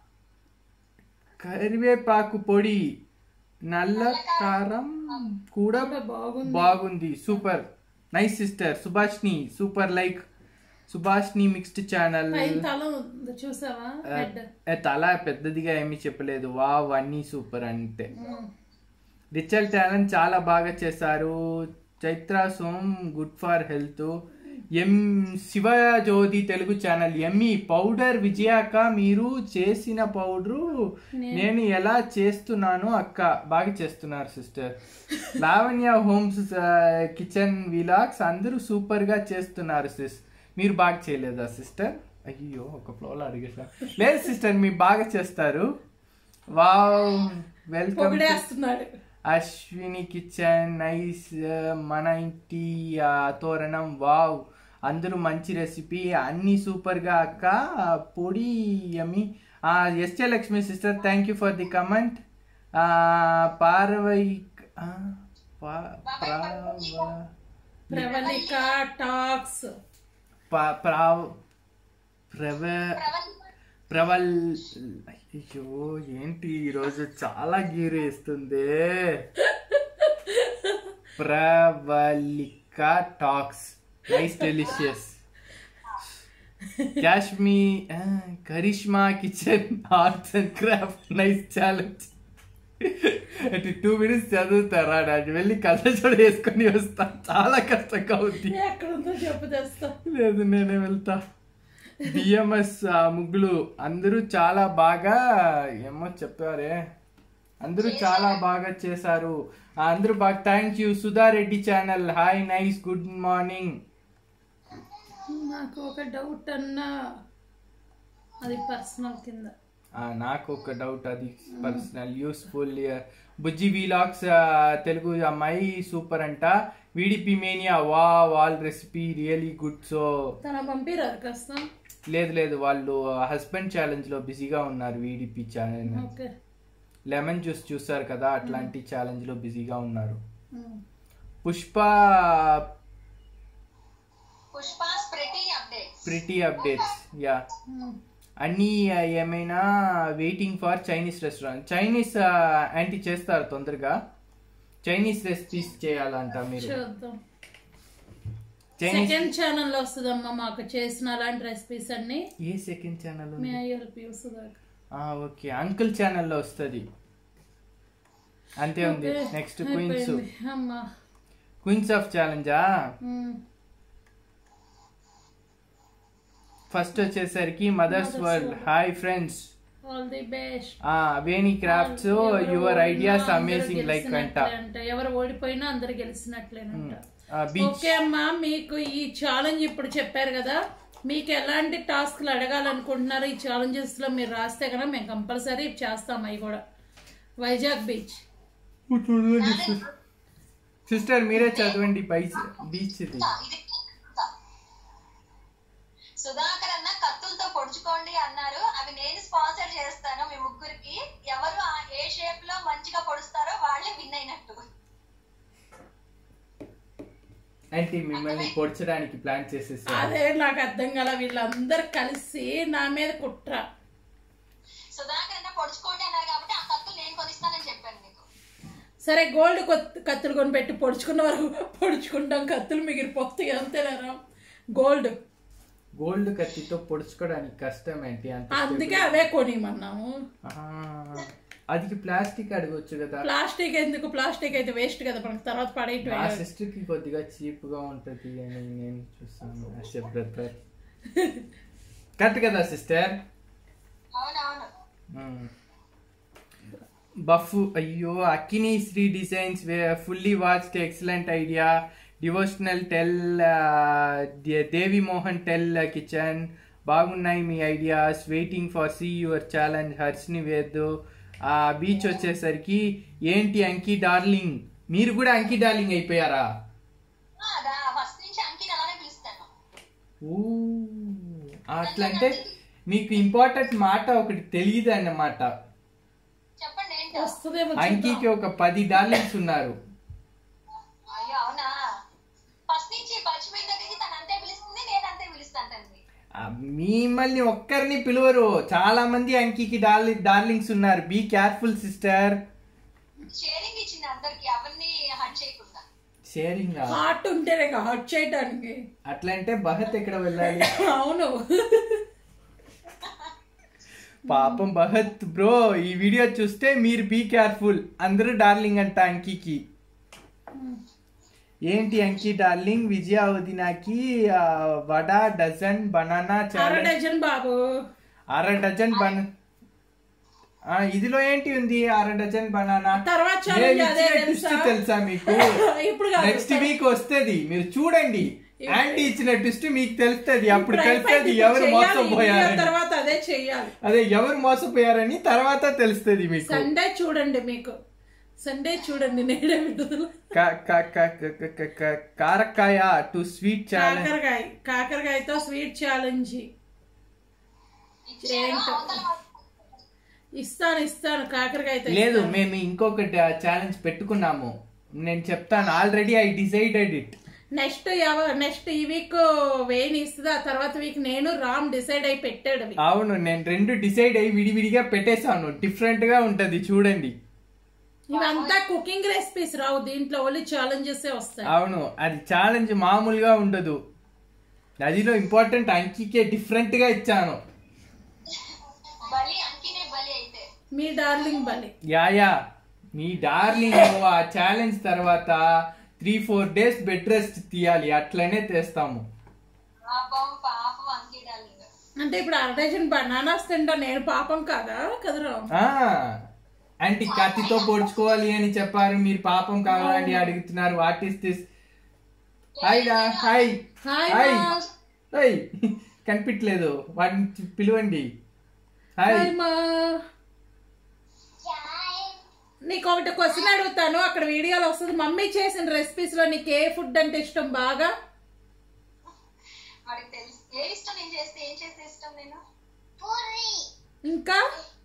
Speaker 2: కరివేపాకు పొడి నల్ల కారం కూడా
Speaker 1: కూడా బాగుంది
Speaker 2: బాగుంది super nice sister Subhashini super like Subhashini mixed channel
Speaker 1: పైన తల ఉంది చూసావా హెడ్
Speaker 2: తల పెద్దదిగా ఏమీ చెప్పలేదు వావ్ అన్నీ సూపర్ అంటే రిచల్ టాలెంట్ చాలా బాగా చేశారు చైత్ర సోమ్ good for health M Sivajyothi Telugu channel ఎమ్మి పౌడర్ విజయాక మీరు చేసిన పౌడరు నేను ఎలా చేస్తున్నాను అక్క బాగా చేస్తున్నారు sister Lavanya homes kitchen vlogs అందరూ సూపర్ గా చేస్తున్నారు సిస్ మీరు బాగా చేయలేదా సిస్టర్ అయ్యో ఒక ఫ్లోలో అడిగేసా లేదు సిస్టర్ మీరు బాగా చేస్తారు వావ్ వెల్కమ్
Speaker 1: పొగిడేస్తున్నాడు
Speaker 2: అశ్విని కిచెన్ నైస్ మన ఇంటి ఆ, తోరణం వావ్ అందరూ మంచి రెసిపీ అన్ని సూపర్ గా అక్క పొడి yummy SA Lakshmi sister thank you for the comment పార్వై ఆ, పా- ప్రావ-
Speaker 1: ప్రవళిక టాక్స్
Speaker 2: పా- ప్రావ్- ప్రవ ప్రవల్ అయ్యో ఏంటి ఈరోజు చాలా గీరు వేస్తుంది ప్రవళిక టాక్స్ నైస్ డెలిషియస్ కాశ్మీ Karishma kitchen arts and craft nice challenge అంటే టూ మినిట్స్ చదువుతారా నాకు వెళ్ళి కళ్ళజోడు వేసుకొని వస్తా చాలా కష్టంగా ఉంది
Speaker 1: ఎక్కడ ఉందో చెప్పు తెస్తా
Speaker 2: లేదు నేనే వెళ్తా బిఎంఎస్ ముగ్గులు అందరూ చాలా బాగా ఏమో చెప్పారే అందరూ చాలా బాగా చేశారు ఆ, అందరూ బాగా thank you Sudha Reddy channel hi nice good morning
Speaker 1: నాకు ఒక డౌట్ అన్నా అది పర్సనల్ కింద
Speaker 2: నాకు ఒక డౌట్ అది personal useful Bujji vlogs Telugu అమ్మాయి సూపర్ అంట విడిపి మేనియా వా వాల్ రెసిపీ రియలీ గుడ్ సో
Speaker 1: తన పంపిరారు కాస్త
Speaker 2: లేదు లేదు వాళ్ళు హస్బెండ్ ఛాలెంజ్ లో బిజీగా ఉన్నారు VDP challenge
Speaker 1: okay
Speaker 2: lemon juice చూసారు కదా అట్లాంటి ఛాలెంజ్ లో బిజీగా ఉన్నారు
Speaker 1: um.
Speaker 2: Pushpa
Speaker 3: Pushpa's pretty updates
Speaker 2: pretty updates yeah
Speaker 1: um.
Speaker 2: అన్ని ఆ, ఏమైనా waiting for Chinese restaurant Chinese యాంటీ చేస్తారు తొందరగా చైనీస్ రెసిపీస్ చేయాలంట మీరు
Speaker 1: చూద్దాం
Speaker 2: చైనీస్
Speaker 1: సెకండ్ ఛానల్ లో వస్తుందమ్మా మాకు చేసిన అలాంటి రెసిపీస్ అన్ని
Speaker 2: ఏ సెకండ్ ఛానల్
Speaker 1: మీ ఐఎల్పి వస్తుందా
Speaker 2: ఓకే అంకుల్ ఛానల్లో వస్తుంది అంతే ఉంది
Speaker 1: ఓకే,
Speaker 2: నెక్స్ట్ క్వీన్స్
Speaker 1: అయిపోయింది. అమ్మా
Speaker 2: క్వీన్స్ ఆఫ్ ఛాలెంజా
Speaker 1: ఉమ్.
Speaker 2: ఫస్ట్ వచ్చేసరికి mothers world hi friends
Speaker 1: all the best
Speaker 2: Veni crafts your ideas amazing like అంట
Speaker 1: ఎవరు ఓడిపోయినా అందరు గెలిచినట్లేనంట
Speaker 2: బీచ్
Speaker 1: ఓకే అమ్మా మీకు ఈ ఛాలెంజ్ ఇప్పుడు చెప్పారు కదా మీకు ఎలాంటి టాస్క్లు అడగాలనుకుంటున్నారో ఈ ఛాలెంజెస్ లో మీరు రాస్తే కదా మేము కంపల్సరీ చేస్తాం అవి కూడా వైజాగ్ బీచ్
Speaker 2: సిస్టర్ మీరే చదవండి బీచ్ బీచ్ ఇది
Speaker 3: ఇది సుధాకర్ అన్న కత్తులతో పొడుచుకోండి అన్నారు అవి నేను స్పాన్సర్ చేస్తాను మీ ముగ్గురికి ఎవరు ఆ ఏ షేప్ లో మంచిగా పొడుస్తారో వాళ్ళే విన్ అయినట్టు
Speaker 2: అంటే మిమ్మల్ని పొడచడానికి ప్లాన్ చేసేసారు
Speaker 1: అదే నాకు అర్థం కాల వీళ్ళందరూ కలిసి నా మీద కుట్ర
Speaker 3: సుధాకర్ అన్న పొడుచుకోండి అన్నారు కాబట్టి ఆ కత్తులు నేను కొనిస్తానని చెప్పాను మీకు
Speaker 1: సరే గోల్డ్ కొత్త కత్తులు కొని పెట్టి పొడుచుకున్న వరకు పొడుచుకుంటాం కత్తులు మిగిలిపోతాయి అంతేనా గోల్డ్
Speaker 2: గోల్డ్ కత్తితో పొడుచుకోవడానికి కష్టం ఏంటి అంత
Speaker 1: అందుకే అవే కొనిమన్నాము
Speaker 2: ఆ, అది ప్లాస్టిక్ అడగొచ్చు కదా
Speaker 1: ప్లాస్టిక్ ఎందుకు ప్లాస్టిక్ అయితే వేస్ట్ కదా మనకు తర్వాత
Speaker 2: నా
Speaker 1: పడేయటం
Speaker 2: సిస్టర్ కి కొద్దిగా చీప్ గా ఉంటది అని నేను చూస్తాను యాజ్ బ్రదర్ కరెక్ట్ కదా సిస్టర్
Speaker 3: అవునవును
Speaker 2: బఫ్ అయ్యో అక్కిని Sri designs fully watched excellent idea devotional టెల్ దేవి మోహన్ టెల్ కిచెన్ బాగున్నాయి మీ ideas waiting for see your challenge Harshini వేద్దు ఆ బీచ్ వచ్చేసరికి ఏంటి అంకి డార్లింగ్ మీరు కూడా అంకి డార్లింగ్ అయిపోయారా
Speaker 3: ఫస్ట్ నుంచి అంకిని అలానే పిలుస్తాను
Speaker 2: ఊ, అట్లంటే మీకు ఇంపార్టెంట్ మాట ఒకటి తెలియదు అన్నమాట
Speaker 3: చెప్పండి ఏంటో
Speaker 1: వస్తుందేమో
Speaker 2: అంకికి ఒక పది డార్లింగ్స్ ఉన్నారు
Speaker 3: అయ్యో అవునా ఫస్ట్ నుంచి పరిచయం దగ్గర నుంచి తను అంతే పిలుస్తుంది నేను అంతే పిలుస్తాను తండ్రి
Speaker 2: ఆ, మిమ్మల్ని ఒక్కరిని పిలువరు చాలా మంది అంకికి డార్లి డార్లింగ్స్ ఉన్నారు బీ కేర్ఫుల్ సిస్టర్
Speaker 3: షేరింగ్ ఇచ్చింది అందరికి ఎవరిని హట్ చేయకుండా
Speaker 2: షేరింగ్
Speaker 1: హార్ట్ ఉంటేనే హార్ట్ చేయడానికి
Speaker 2: అట్లంటే బహత్ ఎక్కడ వెళ్ళాలి
Speaker 1: అవును
Speaker 2: పాపం బహత్ బ్రో ఈ వీడియో చూస్తే మీరు బీ కేర్ఫుల్ అందరూ డార్లింగ్ అంట అంకికి ఏంటి అంకి డార్లింగ్ విజయ వదినాకి ఆ, వడ డజన్ బనానా
Speaker 1: అర
Speaker 2: చాలా
Speaker 1: డజన్ బాబు
Speaker 2: అర డజన్ బన ఆ, ఇదిలో ఏంటి ఉంది అర డజన్ బనానా
Speaker 1: తర్వాత
Speaker 2: నేను
Speaker 1: challenge అదే
Speaker 2: ఇచ్చిన twist
Speaker 1: తెలుసా?
Speaker 2: తెలుసా మీకు
Speaker 1: ఇప్పుడు కాదు.
Speaker 2: నెక్స్ట్ వీక్ వస్తది మీరు చూడండి యాంటీ ఇచ్చిన ట్విస్ట్ మీకు తెలుస్తుంది అప్పుడు
Speaker 1: ఇప్పుడు
Speaker 2: తెలుస్తుంది
Speaker 1: అయిపోయింది,
Speaker 2: ఎవరు
Speaker 1: ఇప్పుడు చెయ్యాలి. ఈ వీడియో
Speaker 2: మోసపోయారని
Speaker 1: తర్వాత అదే చెయ్యాలి
Speaker 2: అదే ఎవరు మోసపోయారని తర్వాత తెలుస్తుంది మీకు
Speaker 1: సండే చూడండి మీకు సండే చూడండి నేడే విడుదల
Speaker 2: క- క- క- క- క- క- క- కారక్కాయ టు స్వీట్ ఛాలెంజ్
Speaker 1: కాకరకాయ కాకరకాయతో స్వీట్ ఛాలెంజ్
Speaker 3: ఇచ్చారు
Speaker 1: ఏంటో.
Speaker 3: అవతల వాళ్ళు
Speaker 1: ఇస్తాను ఇస్తాను కాకరకాయతో
Speaker 2: లేదు
Speaker 1: ఇస్తాను.
Speaker 2: మేము ఇంకొకటి ఛాలెంజ్ పెట్టుకున్నాము నేను చెప్తాను already I decided it
Speaker 1: next ఎవ- నెక్స్ట్ ఈ వీక్ వేణి ఇస్తుంది ఆ తర్వాత వీక్ నేను రామ్ డిసైడ్ అయి పెట్టాడు అవి.
Speaker 2: అవును నేను రెండు డిసైడ్ అయ్యి విడివిడిగా పెట్టేశాను డిఫరెంట్ గా ఉంటది చూడండి
Speaker 1: ఇవంతా కుకింగ్ రెసిపీస్ రావు దీంట్లో ఓన్లీ ఛాలెంజెస్ వస్తాయి
Speaker 2: అవును అది ఛాలెంజ్ మామూలుగా ఉండదు అదిలో ఇంపార్టెంట్ అంకికే డిఫరెంట్ గా ఇచ్చాను
Speaker 3: బలి అంకినే బలి అయితే
Speaker 1: మీ డార్లింగ్ బలి
Speaker 2: యా యా మీ డార్లింగ్ ఆ ఛాలెంజ్ తర్వాత three four days bed rest తీయాలి అట్లనే తెస్తాము
Speaker 3: పాపం పాపం అంకి డార్లింగ్
Speaker 1: అంటే ఇప్పుడు అర డజన్ బనానాస్ తింటా నేను పాపం కాదా కదరా
Speaker 2: ఆ అంటే కత్తితో పొడుచుకోవాలి అని చెప్పారు మీరు పాపం కావాలని అడుగుతున్నారు వాట్ ఇస్ దిస్ హాయ్ రా హాయ్
Speaker 1: హాయ్
Speaker 2: హాయ్
Speaker 1: మా.
Speaker 2: హాయ్ కనిపించలేదు వాటిని పిలవండి హాయ్
Speaker 1: హాయ్ మా నీకు ఒకటి క్వశ్చన్ అడుగుతాను అక్కడ వీడియోలో వస్తుంది మమ్మీ చేసిన రెసిపీస్ లో నీకు ఏ ఫుడ్ అంటే ఇష్టం బాగా
Speaker 3: వాడికి తెలుసు ఏ ఇష్టం నేను చేస్తే ఏం చేస్తే ఇష్టం నేను
Speaker 1: ఇంకా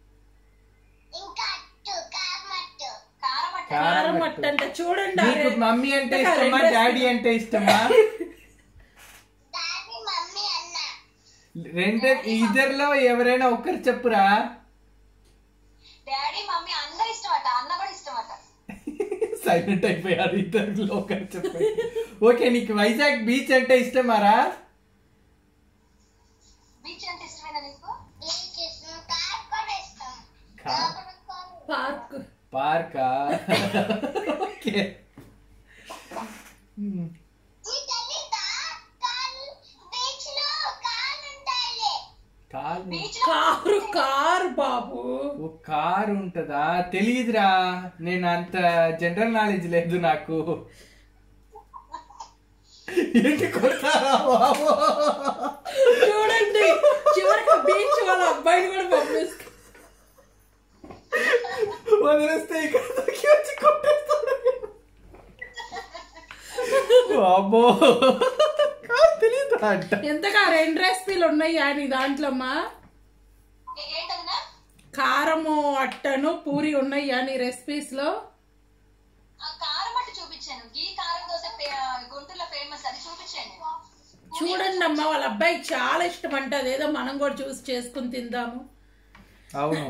Speaker 3: కారం అంటే
Speaker 2: కారం
Speaker 1: కారం
Speaker 2: మట్టు.
Speaker 1: మట్ట అంటే చూడండి
Speaker 2: మీకు
Speaker 1: అరే.
Speaker 2: మమ్మీ అంటే
Speaker 1: ఇంకా
Speaker 2: ఇష్టమా
Speaker 1: రెండు
Speaker 2: డాడీ అంటే ఇష్టమా రెండు ఇద్దరిలో ఎవరైనా ఒక్కరు చెప్పురా
Speaker 3: డాడీ మమ్మీ అందరు ఇష్టం అట అన్న కూడా ఇష్టం అట
Speaker 2: సైలెంట్ అయిపోయారు ఇద్దరిలో ఒకరు చెప్పారు ఓకే నీకు వైజాగ్ బీచ్ అంటే ఇష్టమారా
Speaker 3: బీచ్ అంటే ఇష్టమేనా నీకు
Speaker 1: పార్క్
Speaker 2: పార్కా okay car
Speaker 3: beach
Speaker 1: car car బాబు
Speaker 2: ఓ కారు ఉంటదా తెలియదురా నేను అంత జనరల్ నాలెడ్జ్ లేదు నాకు ఏంటి కొడతారా బాబు
Speaker 1: చూడండి చివరికి బీచ్ వాళ్ళ అబ్బాయిని కూడా పంపిస్తారు
Speaker 2: వదిలేస్తే ఇక్కడ దొరికి వచ్చి కొట్టేస్తాడు అబ్బో తెలియదు అంట
Speaker 1: ఎంతగా రెండు రెసిపీలు ఉన్నాయా నీ దాంట్లో అమ్మా
Speaker 3: ఏ- ఏంటదినా
Speaker 1: కారము అట్టను పూరి ఉన్నాయా నీ రెసిపీస్ లో
Speaker 3: ఆ కారం అట్టు చూపించాను గీ కారం దోశ ఫే- గుంటూరులో ఫేమస్ అది చూపించాను
Speaker 1: చూడండి అమ్మా వాళ్ళ అబ్బాయికి చాలా ఇష్టం అంట అదేదో మనం కూడా చూసి చేసుకుని తిందాము
Speaker 2: అవును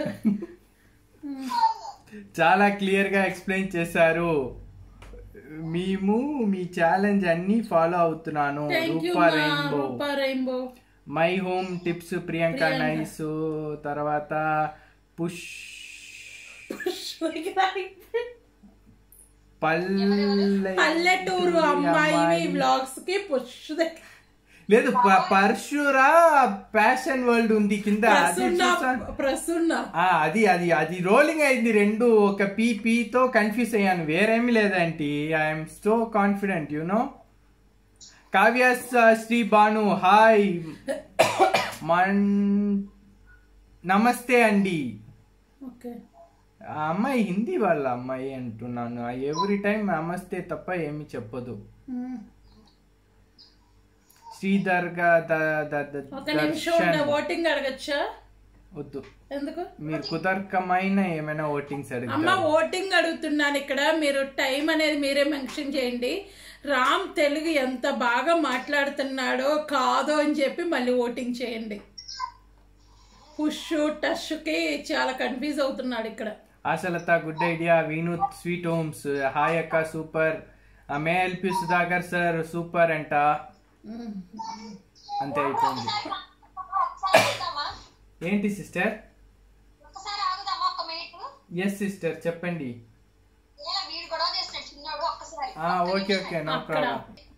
Speaker 2: చాలా క్లియర్ గా ఎక్స్ప్లెయిన్ చేశారు మేము మీ ఛాలెంజ్ అన్ని ఫాలో అవుతున్నాను
Speaker 1: thank you
Speaker 2: Rupa rainbow
Speaker 1: Rupa rainbow
Speaker 2: my home tips Priyanka
Speaker 1: Priyanka.
Speaker 2: Nice తర్వాత పుష్ పల్లె
Speaker 1: పల్లెటూరు అమ్మాయి వ్లాగ్స్ కి పుష్ దగ్గర
Speaker 2: లేదు ప- పరశురా ప్యాషన్ వరల్డ్ ఉంది కింద అది
Speaker 1: ప్రసున్న
Speaker 2: చూసా-
Speaker 1: ప్రసున్న
Speaker 2: ఆ, అది అది అది రోలింగ్ అయింది రెండు ఒక పీ పీతో కన్ఫ్యూజ్ అయ్యాను వేరేమి లేదంటే I'm so confident no Kavya స- శ్రీ భాను హాయ్ మన్ నమస్తే అండి
Speaker 1: ఓకే
Speaker 2: ఆ అమ్మాయి హిందీ వాళ్ళ అమ్మాయి అంటున్నాను ఎవ్రీ టైం నమస్తే తప్ప ఏమి చెప్పదు శ్రీధర్ గా ద- ద- ద-
Speaker 1: ఒక నిమిషం
Speaker 2: దర్శన్
Speaker 1: ఓటింగ్ అడగచ్చా
Speaker 2: వద్దు
Speaker 1: ఎందుకు
Speaker 2: మీరు కుదర్కమైన ఏమైనా ఓటింగ్స్
Speaker 1: అమ్మ
Speaker 2: అడుగుతారు
Speaker 1: ఓటింగ్ అడుగుతున్నాను ఇక్కడ మీరు టైం అనేది మీరే మెన్షన్ చేయండి రామ్ తెలుగు ఎంత బాగా మాట్లాడుతున్నాడో కాదో అని చెప్పి మళ్ళీ ఓటింగ్ చేయండి పుష్ టష్కి చాలా కన్ఫ్యూజ్ అవుతున్నాడు ఇక్కడ
Speaker 2: Ashalatha good idea Veenu sweet homes hi అక్క సూపర్ మే ఎల్పి సుధాకర్ సార్ సూపర్ అంట అంతే అయిపోయింది
Speaker 3: ఒకసారి ఆగుదామా
Speaker 2: ఏంటి సిస్టర్
Speaker 3: ఒక్కసారి ఆగుదామా ఒక మినిట్
Speaker 2: ఎస్ సిస్టర్ చెప్పండి
Speaker 3: ఇలా వీడు గొడవ చేస్తున్నాడు చిన్నోడు ఒక్కసారి
Speaker 2: ఓకే ఓకే నో
Speaker 1: అక్కడ
Speaker 2: ప్రాబ్లం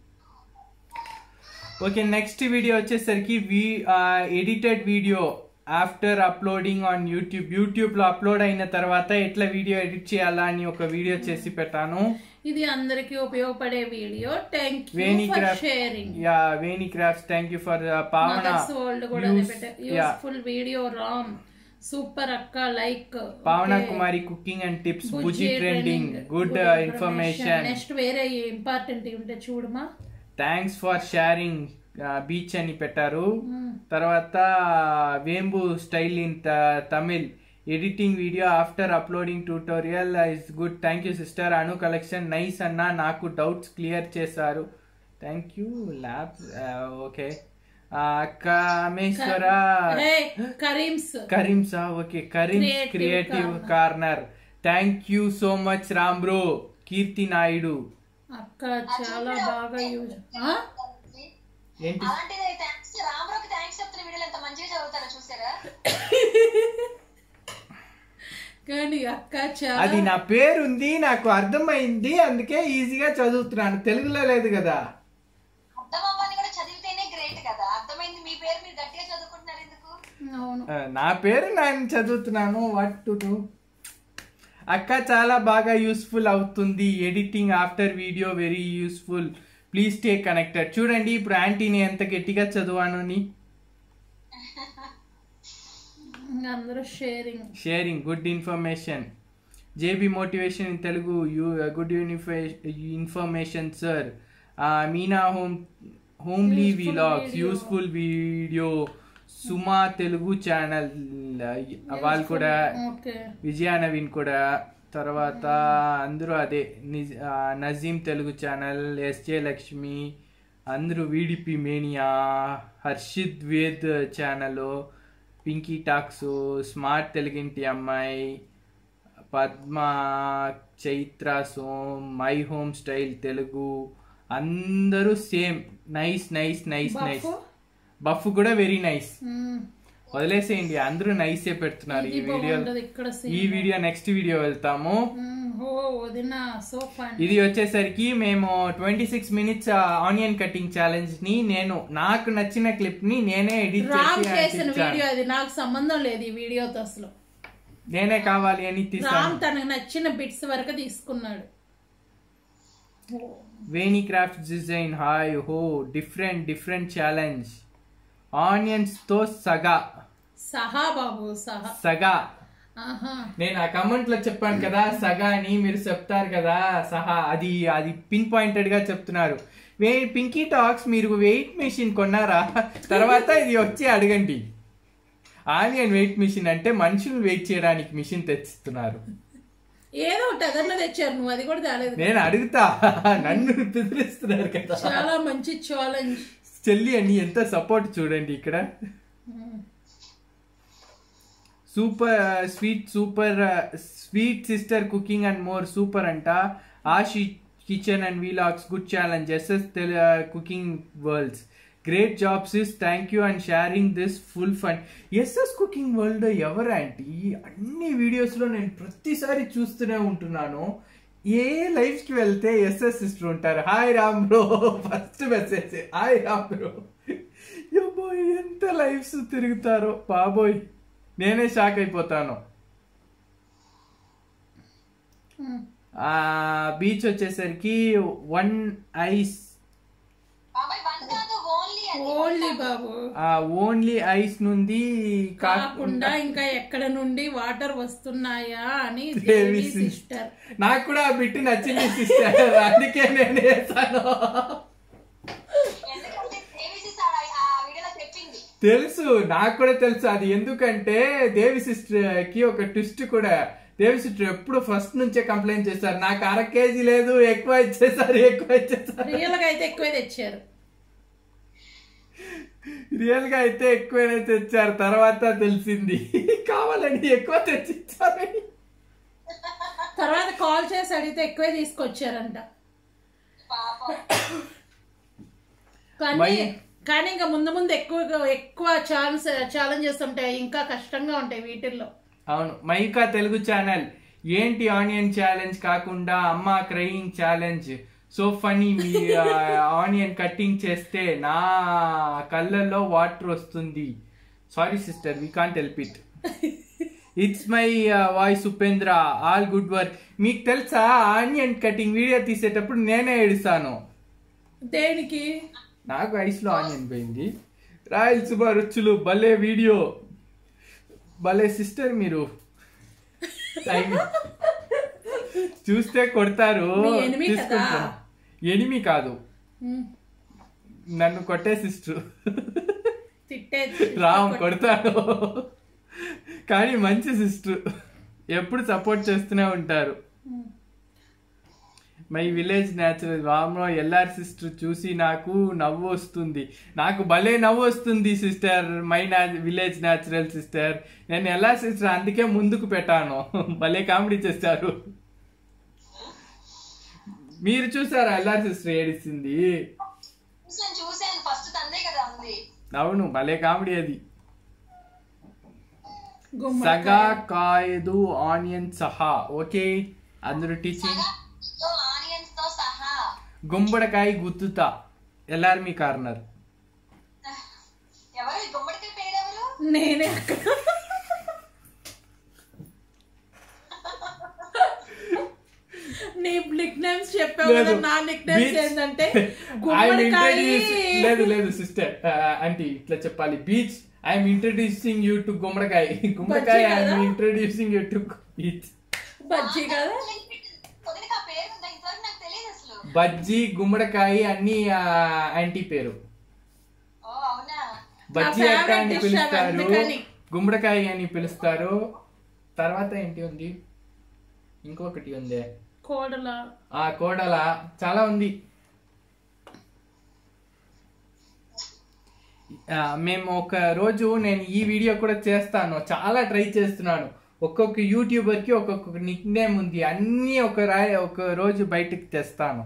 Speaker 2: ఓకే నెక్స్ట్ వీడియో వచ్చేసరికి we edited video after uploading on YouTube YouTube లో అప్లోడ్ అయిన తర్వాత ఎట్లా వీడియో ఎడిట్ చేయాలా అని ఒక వీడియో చేసి పెట్టాను
Speaker 1: ఇది అందరికి ఉపయోగపడే video thank you
Speaker 2: Veni
Speaker 1: for
Speaker 2: craft
Speaker 1: sharing
Speaker 2: yeah Veni crafts thank you for Pavana
Speaker 1: mothers world కూడా
Speaker 2: Use- yeah.
Speaker 1: Useful video Ram super అక్క like
Speaker 2: Pavana Kumari cooking and tips బుజీ ట్రెండింగ్ గుడ్ ఇన్ఫర్మేషన్
Speaker 1: నెక్స్ట్ వేరే ఇంపార్టెంట్ ఉంటే చూడమా
Speaker 2: థ్యాంక్స్ ఫర్ షేరింగ్ బీచ్ అని పెట్టారు తర్వాత Vembu style in Tamil editing video after uploading tutorial is good thank you sister Anu collection nice అన్న నాకు డౌట్స్ క్లియర్ చేశారు thank you lab okay Kameswara
Speaker 1: hey Karim's
Speaker 2: కరీంసా okay Karim's
Speaker 1: Creative
Speaker 2: creative
Speaker 1: corner.
Speaker 2: Corner thank you so much Ram bro Keerthi Naidu
Speaker 1: అక్క చాలా బాగా use
Speaker 2: ఏంటి
Speaker 3: అలాంటిది thanks రామరావుకి thanks చెప్తున్న వీడియోలు ఎంత మంచిగా చదువుతారో చూసారా
Speaker 1: కానీ అక్క చాలా
Speaker 2: అది నా పేరు ఉంది నాకు అర్థమైంది అందుకే ఈజీగా చదువుతున్నాను తెలుగులో లేదు కదా
Speaker 3: అర్థం అవ్వని కూడా చదివితేనే గ్రేట్ కదా అర్థమైంది మీ పేరు మీరు గట్టిగా చదువుకుంటున్నారు ఎందుకు
Speaker 1: అవును
Speaker 2: ఆ, నా పేరు నేను చదువుతున్నాను వాట్ టు డూ అక్క చాలా బాగా యూస్ఫుల్ అవుతుంది editing after video very useful please stay connected చూడండి ఇప్పుడు ఆంటీని ఎంత గట్టిగా చదివాను అని
Speaker 1: అందరూ sharing
Speaker 2: sharing good information JB motivation in Telugu you good information sir Meena home homely
Speaker 1: Useful
Speaker 2: vlogs
Speaker 1: video.
Speaker 2: Useful video Suma Telugu channel వాళ్ళు కూడా
Speaker 1: ఓకే
Speaker 2: విజయ నవీన్ కూడా తర్వాత అందరూ అదే నిజ్- ఆ, నజీం తెలుగు ఛానల్ ఎస్జే లక్ష్మి అందరూ VDP mania Harshid Ved channel Pinky talks smart తెలుగింటి అమ్మాయి పద్మ చైత్ర సోమ్ మై హోమ్ స్టైల్ తెలుగు అందరూ same nice nice nice nice
Speaker 1: బఫ్
Speaker 2: బఫ్ కూడా వెరీ నైస్ వదిలేసేయండి అందరూ నైసే పెడుతున్నారు ఈ
Speaker 1: ఇది
Speaker 2: వీడియో
Speaker 1: బాగుంటది ఇక్కడ
Speaker 2: ఈ వీడియో నెక్స్ట్ వీడియో వెళ్తాము
Speaker 1: ఓ వదిన సో ఫన్
Speaker 2: ఇది వచ్చేసరికి మేము twenty six minutes onion cutting challenge ని నేను నాకు నచ్చిన క్లిప్ ని నేనే ఎడిట్
Speaker 1: రామ్
Speaker 2: చేసి
Speaker 1: చేసిన
Speaker 2: అంటించాను.
Speaker 1: వీడియో అది నాకు సంబంధం లేదు ఈ వీడియోతో అసలు
Speaker 2: నేనే కావాలి అని
Speaker 1: రామ్
Speaker 2: తీసాను
Speaker 1: తనకు నచ్చిన బిట్స్ వరకు తీసుకున్నాడు
Speaker 2: వేణి క్రాఫ్ట్ డిజైన్ హాయ్ హో డిఫరెంట్ డిఫరెంట్ ఛాలెంజ్ ఆనియన్స్ తో సగా
Speaker 1: సహా బాబు సహా
Speaker 2: సగా
Speaker 1: ఆహా
Speaker 2: నేను ఆ కమెంట్ లో చెప్పాను కదా సగా అని మీరు చెప్తారు కదా సహా అది అది పిన్ పాయింటెడ్ గా చెప్తున్నారు వే పింకీ టాక్స్ మీరు వెయిట్ మెషిన్ కొన్నారా తర్వాత ఇది వచ్చి అడగండి ఆనియన్ వెయిట్ మిషన్ అంటే మనుషులు వెయిట్ చేయడానికి మిషన్ తెచ్చిస్తున్నారు
Speaker 1: ఏదో ఒకటి అదన్నా తెచ్చారు నువ్వు అది కూడా తేలేదు
Speaker 2: నేను అడుగుతా నన్ను బెదిరిస్తున్నారు కదా
Speaker 1: చాలా మంచి ఛాలెంజ్
Speaker 2: చెల్లి అని ఎంత సపోర్ట్ చూడండి ఇక్కడ super sweet super sweet sister cooking and more super అంట Ashi kitchen and vlogs good challenge SS cooking worlds great job sis thank you and sharing this full fun SS cooking world ఎవరంటే అన్ని వీడియోస్లో నేను ప్రతిసారి చూస్తూనే ఉంటున్నాను ఏ లైఫ్కి వెళ్తే ఎస్ఎస్ సిస్టర్ ఉంటారు hi Ram bro first message hi Ram bro బాయ్ ఎంత లైఫ్స్ తిరుగుతారో బాబోయ్ నేనే షాక్ అయిపోతాను ఆ బీచ్ వచ్చేసరికి వన్ ఐస్
Speaker 3: బాబాయ్ వన్ కాదు ఓన్లీ అది
Speaker 1: ఓన్లీ బాబు
Speaker 2: ఆ ఓన్లీ ఐస్ నుండి
Speaker 1: కాకుండా
Speaker 2: కాకుండా
Speaker 1: ఇంకా ఎక్కడ నుండి వాటర్ వస్తున్నాయా అని
Speaker 2: దేవి
Speaker 1: దేవి
Speaker 2: సిస్టర్.
Speaker 1: సిస్టర్
Speaker 2: నాకు కూడా ఆ బిట్ నచ్చింది సిస్టర్ అందుకే నేను వేసాను
Speaker 3: ఎందుకంటే దేవిసి సార్ ఆ వీడియోలో చెప్పింది
Speaker 2: తెలుసు నాకు కూడా తెలుసు అది ఎందుకంటే దేవి సిస్టర్ కి ఒక ట్విస్ట్ కూడా దేవి సిస్టర్ ఎప్పుడు ఫస్ట్ నుంచే కంప్లైంట్ చేశారు నాకు అర కేజీ లేదు ఎక్కువ ఇచ్చేసారు ఎక్కువ ఇచ్చేసారు
Speaker 1: రియల్ గా అయితే ఎక్కువే తెచ్చారు
Speaker 2: రియల్ గా అయితే ఎక్కువనే తెచ్చారు తర్వాత తెలిసింది కావాలని ఎక్కువ తెచ్చిచ్చారని
Speaker 1: తర్వాత కాల్ చేసి అడిగితే ఎక్కువే తీసుకొచ్చారంట
Speaker 3: పాపం
Speaker 1: కానీ
Speaker 2: మై-
Speaker 1: కానీ ఇంకా ముందు ముందు ఎక్కువ ఎక్కువ ఛాన్స్ ఛాలెంజెస్ ఉంటాయి ఇంకా కష్టంగా ఉంటాయి వీటిల్లో
Speaker 2: అవును మైకా తెలుగు ఛానల్ ఏంటి ఆనియన్ ఛాలెంజ్ కాకుండా అమ్మ క్రయింగ్ ఛాలెంజ్ సో ఫనీ మీ ఆనియన్ కట్టింగ్ చేస్తే నా కళ్ళల్లో వాటర్ వస్తుంది sorry sister we can't help it it's my voice Upendra all good work మీకు తెలుసా ఆనియన్ కటింగ్ వీడియో తీసేటప్పుడు నేనే ఏడుస్తాను
Speaker 1: దేనికి
Speaker 2: నాకు ఐస్లో ఆనియన్ పోయింది రాయలసీమ రుచులు భలే వీడియో భలే సిస్టర్ మీరు Time- చూస్తే కొడతారు
Speaker 1: మీ enemy కదా.
Speaker 2: తీసుకుంటాను ఎనిమి కాదు
Speaker 1: ఉమ్,
Speaker 2: నన్ను కొట్టే సిస్టర్
Speaker 1: తిట్టే
Speaker 2: రామ్ కొడతాను కానీ మంచి సిస్టర్ ఎప్పుడు సపోర్ట్ చేస్తూనే ఉంటారు
Speaker 1: ఉమ్.
Speaker 2: మై విలేజ్ న్యాచురల్ వామ్లో ఎల్ఆర్ సిస్టర్ చూసి నాకు నవ్వు వస్తుంది నాకు భలే నవ్వు వస్తుంది సిస్టర్ మై నా విలేజ్ న్యాచురల్ సిస్టర్ నేను ఎల్ఆర్ సిస్టర్ అందుకే ముందుకు పెట్టాను భలే కామెడీ చేశారు మీరు చూసారా ఎల్ఆర్ సిస్టర్ ఏడిసింది
Speaker 3: చూసాను చూసాను ఫస్ట్ తందే కదా ఉంది
Speaker 2: అవును భలే కామెడీ అది
Speaker 1: గుమ్మడికాయ.
Speaker 2: సగా కాయదు ఆనియన్ సహా ఓకే అందరూ టీచింగ్
Speaker 3: సో ఆనియన్స్ తో సహా
Speaker 2: గుమ్మడికాయ గుత్తుతా ఎల్ఆర్మీ కార్నర్
Speaker 3: ఎవరు ఈ గుమ్మడికాయ పేరు ఎవరు
Speaker 1: నేనే అక్కడ నీ నిక్ నేమ్స్ చెప్పావు కదా నా నిక్ నేమ్స్ ఏంటంటే గుమ్మడికాయ
Speaker 2: లేదు లేదు సిస్టర్ అంటే ఇట్లా చెప్పాలి beach I'm introducing you to గుమ్మడికాయ గుమ్మడికాయ
Speaker 1: బజ్జీ కదా?
Speaker 2: I'm introducing you to beach
Speaker 1: బజ్జీ కదా
Speaker 3: వదిలికి ఆ పేరు ఉందా ఇంతవరకు నాకు తెలియదు అసలు
Speaker 2: బజ్జీ గుమ్మడికాయ అన్ని యాంటీ పేరు
Speaker 3: ఓ అవునా
Speaker 2: బజ్జీ
Speaker 1: నా
Speaker 2: అక్క అని
Speaker 1: favorite dish అవి
Speaker 2: పిలుస్తారు
Speaker 1: అందుకని.
Speaker 2: గుమ్మడికాయ అని పిలుస్తారు తర్వాత ఏంటి ఉంది ఇంకొకటి ఉంది
Speaker 1: కోడల
Speaker 2: ఆ కోడల చాలా ఉంది ఆ, మేము ఒక రోజు నేను ఈ వీడియో కూడా చేస్తాను చాలా ట్రై చేస్తున్నాను ఒక్కొక్క యూట్యూబర్ కి ఒక్కొక్క నిక్ నేమ్ ఉంది అన్ని ఒక రాయ్ ఒక రోజు బయటకు తెస్తాను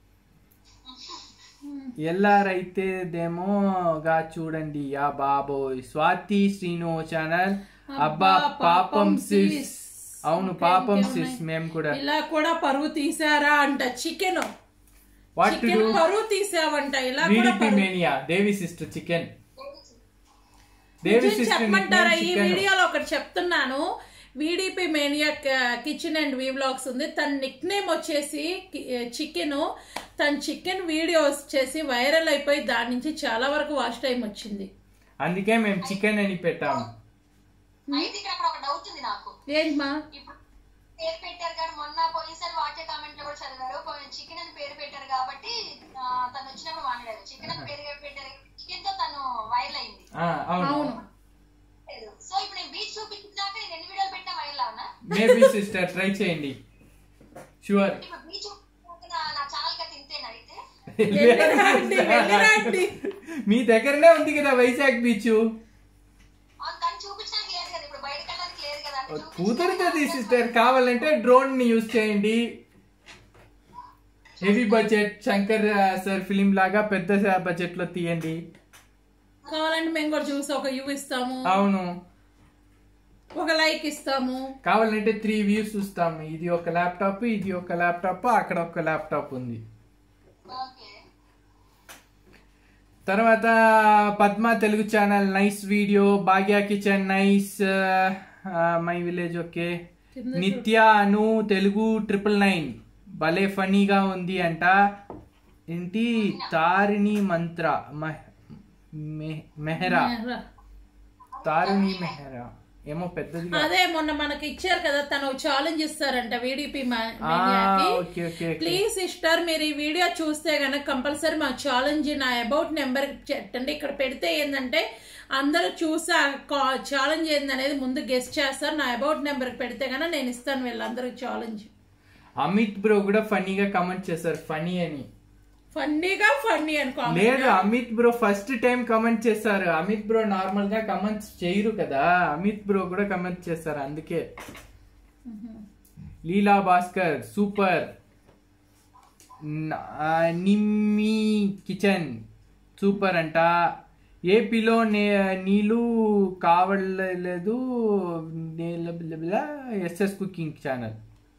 Speaker 2: ఎల్లారైతేదేమోగా చూడండి యా బాబోయ్ స్వాతి శ్రీను ఛానల్ అబ్బా పాపం సిస్ అవును పాపం సిస్ మేము కూడా
Speaker 1: ఇలా కూడా పరువు తీసారా అంట chicken
Speaker 2: what to
Speaker 1: chicken
Speaker 2: do
Speaker 1: పరువు తీసావంట ఇలా కూడా
Speaker 2: విడిపి
Speaker 1: పరువు
Speaker 2: mania Devi sister chicken Devi
Speaker 1: నిజం
Speaker 2: సిస్టర్
Speaker 1: చెప్పమంటారా ఈ
Speaker 2: చికెన్
Speaker 1: వీడియోలో ఒకటి చెప్తున్నాను VDP mania kitchen and vlogs ఉంది తన నిక్ నేమ్ వచ్చేసి చికెన్ తన చికెన్ వీడియోస్ చేసి వైరల్ అయిపోయి దాని నుంచి చాలా వరకు వాచ్ టైం వచ్చింది
Speaker 2: అందుకే మేము చికెన్ అని పెట్టాము
Speaker 3: అయితే ఇక్కడ అక్కడ ఒక డౌట్ ఉంది నాకు
Speaker 1: ఏంటి మా
Speaker 3: ఇప్పుడు పేరు పెట్టారు కానీ మొన్న పోయినసారి వాటే కామెంట్ లో కూడా చదివారు చికెన్ అని పేరు పెట్టారు కాబట్టి ఆ, తను వచ్చినప్పుడు మాట్లాడారు చికెన్ అని పేరు పెట్టారు చికెన్ తో తను వైరల్ అయింది
Speaker 2: ఆ, అవును
Speaker 1: అవును
Speaker 3: సో ఇప్పుడు నేను బీచ్ చూపించాక నేను ఎన్ని వీడియోలు పెట్టా వైరల్ అవునా
Speaker 2: మేబీ సిస్టర్ ట్రై చేయండి షూర్
Speaker 3: ఇప్పుడు బీచ్ నా నా ఛానల్ గా తింటేనా అయితే
Speaker 1: వెళ్ళిరండి వెళ్ళిరండి
Speaker 2: మీ దగ్గరనే ఉంది కదా వైజాగ్ బీచ్
Speaker 3: అవును, తను చూపించడానికి లేదు కదా ఇప్పుడు బయటకు వెళ్ళడానికి లేదు కదా అంటే చూపించడానికి
Speaker 2: కుదురుతుంది సిస్టర్ కావాలంటే డ్రోన్ ని యూజ్ చేయండి heavy budget Shankar sir film లాగా పెద్ద బడ్జెట్ లో తీయండి
Speaker 1: కావాలంటే మేము కూడా చూసి ఒక యూ ఇస్తాము
Speaker 2: అవును
Speaker 1: ఒక లైక్ ఇస్తాము
Speaker 2: కావాలంటే త్రీ వ్యూస్ చూస్తాము ఇది ఒక ల్యాప్టాప్ ఇది ఒక ల్యాప్టాప్ అక్కడ ఒక ల్యాప్టాప్ ఉంది
Speaker 3: ఓకే
Speaker 2: తర్వాత Padma Telugu channel nice video Bhagya kitchen nice my village okay
Speaker 1: కింద
Speaker 2: నిత్య అను తెలుగు ట్రిపుల్ నైన్ భలే ఫనీగా ఉంది అంట ఏంటి తారిణి మంత్ర మహ్- మె- మెహరా
Speaker 1: రా.
Speaker 2: తారిణి మెహరా ఏమో పెద్దదిగా
Speaker 1: అదే మొన్న మనకి ఇచ్చారు కదా తను ఛాలెంజ్ ఇస్తారంట వీడిపి
Speaker 2: ఆ, okay okay okay.
Speaker 1: Please sister మీరు ఈ వీడియో చూస్తే గనక కంపల్సరీ మా ఛాలెంజ్ నా అబౌట్ నెంబర్ పెట్టండి ఇక్కడ పెడితే ఏంటంటే అందరూ చూసి ఛాలెంజ్ ఏందనేది ముందు గెస్ట్ చేస్తారు నా అబౌట్ నెంబర్ పెడితే గనక నేను ఇస్తాను వీళ్ళందరికి ఛాలెంజ్
Speaker 2: అమిత్ బ్రో కూడా ఫనీగా కమెంట్ చేశారు ఫనీ అని
Speaker 1: ఫన్నీగా ఫన్నీ అనుకో
Speaker 2: లేదు Amit bro first time comment చేశారు అమిత్ బ్రో నార్మల్ గా కమెంట్స్ చేయరు కదా అమిత్ బ్రో కూడా కమెంట్ చేశారు అందుకే లీలా భాస్కర్ సూపర్ న- ఆ, నిమ్మి కిచెన్ సూపర్ అంట ఏపీలో నే నీళ్ళు కావలేదు ఎస్ఎస్ కుకింగ్ ఛానల్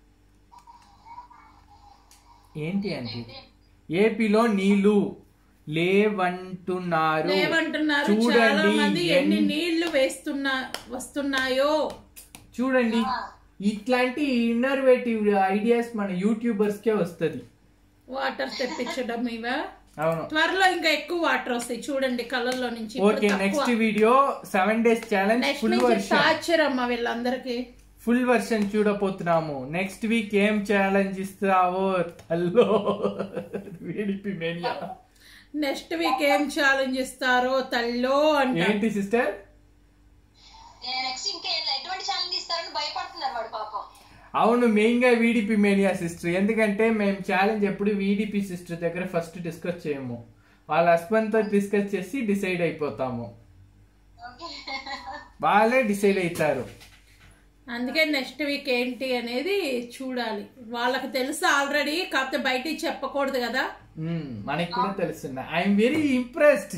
Speaker 2: ఏంటి అంటే ఏపీలో నీళ్లు లేవంటున్నారు
Speaker 1: లేవంటున్నారు చాలా
Speaker 2: చూడండి
Speaker 1: మంది ఎన్ని
Speaker 2: ఎన్-
Speaker 1: నీళ్లు వేస్తున్నా వస్తున్నాయో
Speaker 2: చూడండి ఇట్లాంటి ఇన్నర్వేటివ్ ఐడియాస్ మన యూట్యూబర్స్ కే వస్తది
Speaker 1: వాటర్ తెప్పించడం ఇవా
Speaker 2: అవును
Speaker 1: త్వరలో ఇంకా ఎక్కువ వాటర్ వస్తాయి చూడండి కళ్ళల్లో నుంచి ఇప్పుడు
Speaker 2: ఓకే
Speaker 1: తక్కువ.
Speaker 2: Next video seven days challenge
Speaker 1: next
Speaker 2: full
Speaker 1: నుంచి
Speaker 2: వర్షన్
Speaker 1: టార్చర్ అమ్మ వీళ్ళందరికి
Speaker 2: ఫుల్ వర్షన్ చూడపోతున్నాము నెక్స్ట్ వీక్ ఏం ఛాలెంజ్ ఇస్తావో తల్లో వీడిపి మేనియా
Speaker 1: నెక్స్ట్ వీక్ ఏం ఛాలెంజ్ ఇస్తారో తల్లో అంట
Speaker 2: ఏంటి సిస్టర్
Speaker 3: నెక్స్ట్ ఇంకా ఎటువంటి ఛాలెంజ్ ఇస్తారని భయపడుతున్నారు వాడు పాపం
Speaker 2: అవును మెయిన్ గా వీడిపి మేనియా సిస్టర్ ఎందుకంటే మేము ఛాలెంజ్ ఎప్పుడు వీడిపి సిస్టర్ దగ్గర ఫస్ట్ డిస్కస్ చేయము వాళ్ళ హస్బెండ్ తో డిస్కస్ చేసి డిసైడ్ అయిపోతాము
Speaker 3: ఓకే
Speaker 2: వాళ్ళే డిసైడ్ అవుతారు
Speaker 1: అందుకే నెక్స్ట్ వీక్ ఏంటి అనేది చూడాలి వాళ్ళకి తెలుసు ఆల్రెడీ కాకపోతే బయటికి చెప్పకూడదు కదా
Speaker 2: మ్మ్, మనకి కూడా తెలుస్తున్నాయి ఐఎమ్ వెరీ ఇంప్రెస్డ్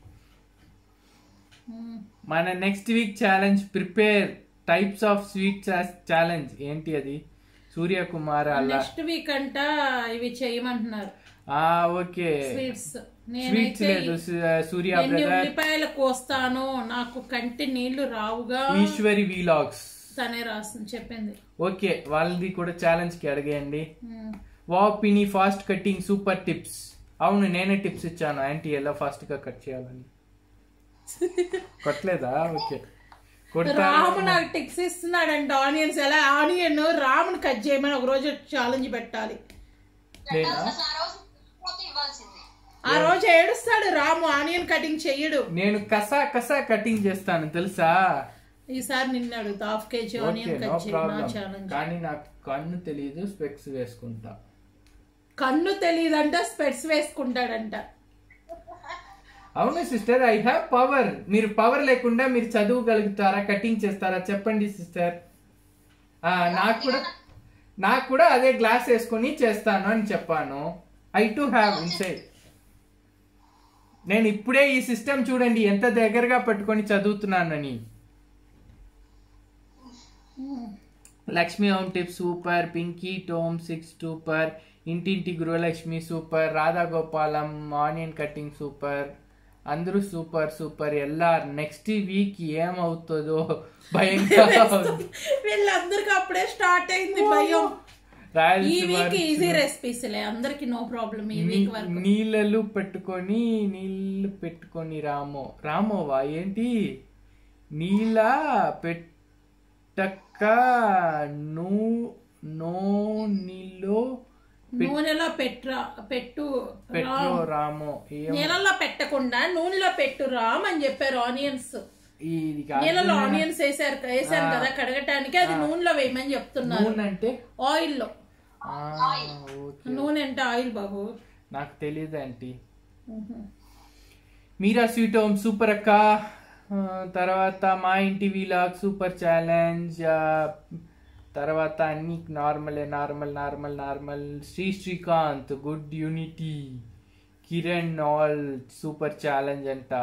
Speaker 2: మన next week challenge prepare types of sweet challenge ఏంటి అది సూర్యకుమార్ అలా
Speaker 1: నెక్స్ట్ వీక్ అంట ఇవి చేయమంటున్నారు
Speaker 2: ఆ ఓకే
Speaker 1: స్వీట్స్
Speaker 2: స్వీట్స్
Speaker 1: నేనైతే
Speaker 2: లేదు సు- సూర్య
Speaker 1: ఎన్ని
Speaker 2: బ్రదర్
Speaker 1: ఉల్లిపాయలు కోస్తానో నాకు కంటి నీళ్లు రావుగా
Speaker 2: ఈశ్వరి వీలాగ్స్
Speaker 1: తనే రాసింది చెప్పింది
Speaker 2: ఓకే వాళ్ళది కూడా ఛాలెంజ్ కి అడిగేయండి
Speaker 1: ఉమ్.
Speaker 2: వా పిని ఫాస్ట్ కటింగ్ సూపర్ టిప్స్ అవును నేనే టిప్స్ ఇచ్చాను ఆంటీ ఎలా ఫాస్ట్ గా కట్ చేయాలని కొట్టలేదా ఓకే కొడతా
Speaker 1: రాము నాకు టిక్స్ ఇస్తున్నాడంట ఆనియన్స్ ఎలా ఆనియన్ రాముని కట్ చేయమని ఒక రోజు ఛాలెంజ్ పెట్టాలి
Speaker 2: నేనా
Speaker 3: అసలు ఆ రోజు మొత్తం ఇవ్వాల్సింది
Speaker 1: ఆ రోజు ఏడుస్తాడు రాము ఆనియన్ కటింగ్ చెయ్యడు
Speaker 2: నేను కసా కసా కటింగ్ చేస్తాను తెలుసా
Speaker 1: ఈసారి నిన్ను అడుగుతా half KG
Speaker 2: okay
Speaker 1: onion
Speaker 2: no
Speaker 1: cut చేయి నా
Speaker 2: ప్రాబ్లం
Speaker 1: ఛాలెంజ్
Speaker 2: కానీ నాకు కన్ను తెలియదు స్పెక్స్ వేసుకుంటా
Speaker 1: కన్ను తెలియదంట స్పెట్స్ వేసుకుంటాడంట
Speaker 2: అవును సిస్టర్ ఐ హ్యావ్ పవర్ మీరు పవర్ లేకుండా మీరు చదువుగలుగుతారా కటింగ్ చేస్తారా చెప్పండి సిస్టర్ నాకు కూడా నాకు కూడా అదే గ్లాస్ వేసుకొని చేస్తాను అని చెప్పాను ఐ టు హ్యావ్ ఇన్సైడ్ నేను ఇప్పుడే ఈ సిస్టమ్ చూడండి ఎంత దగ్గరగా పట్టుకొని చదువుతున్నానని Lakshmi home tip super Pinky టోమ్ సిక్స్ సూపర్ ఇంటింటి Gruhalakshmi super Radha Gopalam onion cutting super అందరూ సూపర్ సూపర్ ఎల్లార్ నెక్స్ట్ వీక్ ఏమవుతుందో భయంగా ఉంది.
Speaker 1: వీళ్ళందరికి అప్పుడే స్టార్ట్ అయింది భయం ఈ
Speaker 2: రాయలసీమ
Speaker 1: వీక్ ఈజీ రెసిపీస్ లే అందరికి నో ప్రాబ్లం ఈ వీక్ వరకు
Speaker 2: నీళ్ళలు పెట్టుకొని నీళ్ళు పెట్టుకొని రామో రామోవా ఏంటి నీళ్ళ పెట్టక్క నూ నూనెలో
Speaker 1: నూనెలో పెట్రా పెట్టు
Speaker 2: పెట్రో రామో ఏం
Speaker 1: నీళ్ళలో పెట్టకుండా నూనెలో పెట్టు రామ్ అని చెప్పారు ఆనియన్స్
Speaker 2: ఇది కాదు
Speaker 1: నీళ్ళలో ఆనియన్స్ వేసారు వేసారు కదా కడగటానికి అది నూనెలో వేయమని చెప్తున్నారు
Speaker 2: నూనె అంటే
Speaker 1: ఆయిల్ లో
Speaker 2: ఆ, ఓకే
Speaker 1: నూనె అంటే ఆయిల్ బాబు
Speaker 2: నాకు తెలియదు aunty Meera sweet home super అక్క ఆ, తర్వాత మా ఇంటి వీలాగ్ సూపర్ ఛాలెంజ్ ఆ, తర్వాత అన్ని నార్మలే normal normal normal Sri Srikanth good unity Kiran all super challenge అంట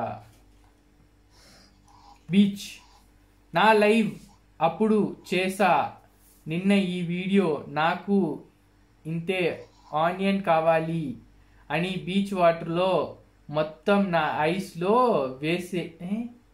Speaker 2: బీచ్ నా లైవ్ అప్పుడు చేసా నిన్న ఈ వీడియో నాకు ఇంతే ఆనియన్ కావాలి అని బీచ్ వాటర్లో మొత్తం నా ఐస్లో వేసే ఏ?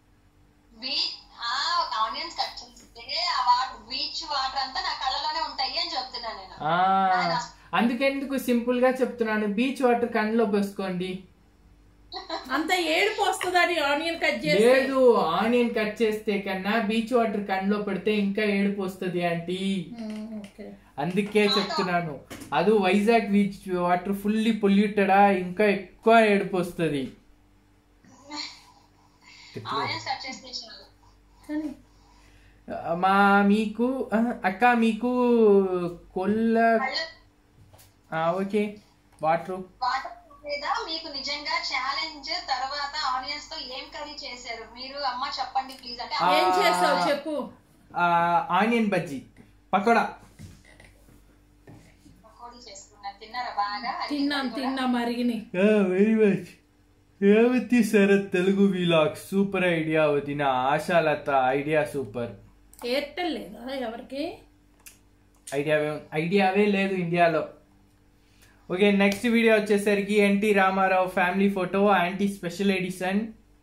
Speaker 3: ఆనియన్స్ కట్ చేస్తే ఆ వాటర్ బీచ్ వాటర్ అంతా నా కళ్ళలోనే ఉంటాయి అని చెప్తున్నాను నేను
Speaker 2: ఆ, అందుకెందుకు సింపుల్ గా చెప్తున్నాను బీచ్ వాటర్ కళ్ళలో పోసుకోండి
Speaker 1: అంత ఏడుపు వస్తుందని ఆనియన్ కట్ చేసి
Speaker 2: లేదు ఆనియన్ కట్ చేస్తే కన్నా బీచ్ వాటర్ కళ్ళలో పెడితే ఇంకా ఏడుపు వస్తుంది ఆంటీ
Speaker 1: ఓకే
Speaker 2: అందుకే చెప్తున్నాను అది వైజాగ్ బీచ్ వాటర్ ఫుల్లీ పొల్యూటెడా ఇంకా ఎక్కువ ఏడుపు వస్తుంది
Speaker 3: ఆనియన్స్ కట్ చేస్తే చాలు
Speaker 1: కానీ
Speaker 2: మా మీకు ఆ, అక్క మీకు కొల్ల
Speaker 3: కళ్ళ
Speaker 2: ఆ, ఓకే వాటర్
Speaker 3: వాటర్ మీద మీకు నిజంగా ఛాలెంజ్ తర్వాత ఆనియన్స్ తో ఏం కర్రీ చేశారు మీరు అమ్మ చెప్పండి ప్లీజ్ అంటే
Speaker 1: ఏం చేసావు చెప్పు
Speaker 2: ఆనియన్ బజ్జీ పకోడా
Speaker 3: పకోడీ చేసుకున్నారు తిన్నారా బాగా
Speaker 1: తిన్నాం తిన్నాం మరిగిని
Speaker 2: వెరీ మచ్ ఏమతి Sharath Telugu vlog super idea వదిన ఆశాలత ఐడియా సూపర్
Speaker 1: ఎయిర్టెల్ లేదా ఎవరికి
Speaker 2: ఐడియా ఐడియావే లేదు ఇండియాలో ఓకే నెక్స్ట్ వీడియో వచ్చేసరికి ఎన్టీ రామారావు ఫ్యామిలీ ఫోటో యాంటీ స్పెషల్ ఎడిషన్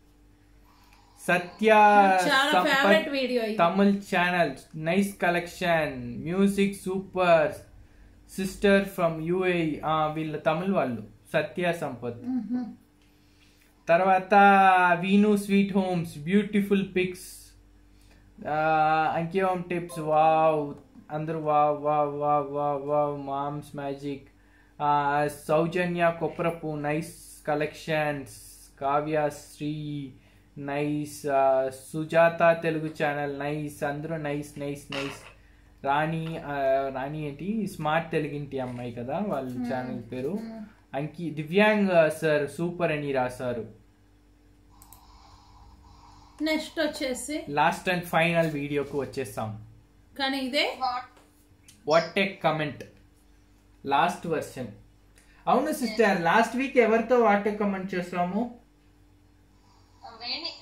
Speaker 2: సత్య
Speaker 1: చాలా
Speaker 2: సంపత్
Speaker 1: ఫేవరెట్ వీడియో ఇది
Speaker 2: Tamil channel nice collection music super sister from UA వీళ్ళ తమిళ్ వాళ్ళు సత్య సంపత్
Speaker 1: మ్మ్.
Speaker 2: తర్వాత Veenu sweet homes beautiful pics అంకియోమ్ టిప్స్ వావ్ అందరూ wow wow wow wow wow moms magic Soujanya Kopparapu nice collections Kavya Sri nice Sujatha Telugu channel nice అందరూ నైస్ నైస్ నైస్ రాణి ఆ, రాణి ఏంటి స్మార్ట్ తెలుగింటి అమ్మాయి కదా వాళ్ళ ఛానల్ పేరు అంకి దివ్యాంగ్ సార్ సూపర్ అని రాశారు
Speaker 1: నెక్స్ట్ వచ్చేసి
Speaker 2: లాస్ట్ అండ్ ఫైనల్ వీడియోకు వచ్చేస్తాం
Speaker 1: కానీ ఇదే
Speaker 2: what a comment last version అవును సిస్టర్ లాస్ట్ వీక్ ఎవరితో వాట్ ఏ కమెంట్ చేస్తాము
Speaker 3: వేణి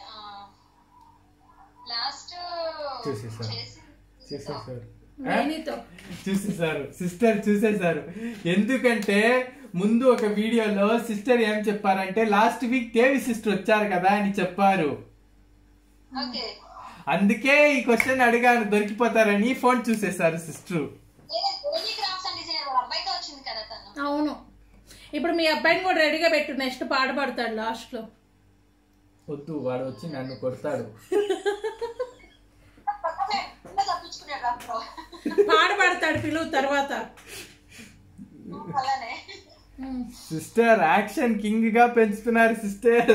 Speaker 3: లాస్ట్
Speaker 2: చూసేసారు.
Speaker 3: చేసి
Speaker 2: చూసేసారు
Speaker 1: వేణితో
Speaker 2: చూసేసారు సిస్టర్ చూసేసారు ఎందుకంటే ముందు ఒక వీడియోలో సిస్టర్ ఏం చెప్పారంటే లాస్ట్ వీక్ దేవి సిస్టర్ వచ్చారు కదా అని చెప్పారు
Speaker 3: ఓకే
Speaker 2: అందుకే ఈ క్వశ్చన్ అడిగాను దొరికిపోతారని ఫోన్ చూసేసారు sister
Speaker 3: Veni crafts and designer వాళ్ళ అబ్బాయితో వచ్చింది కదా తను
Speaker 1: అవును ఇప్పుడు మీ అబ్బాయిని కూడా రెడీగా పెట్టు నెక్స్ట్ పాట పాడతాడు లాస్ట్ లో
Speaker 2: వద్దు వాడు వచ్చి నన్ను కొడతాడు
Speaker 3: ఇంకా తప్పించుకున్నాడు అప్పుడు
Speaker 1: పాట పాడతాడు పిలువు తర్వాత
Speaker 3: అలానే
Speaker 2: సిస్టర్ యాక్షన్ కింగ్ గా పెంచుతున్నారు సిస్టర్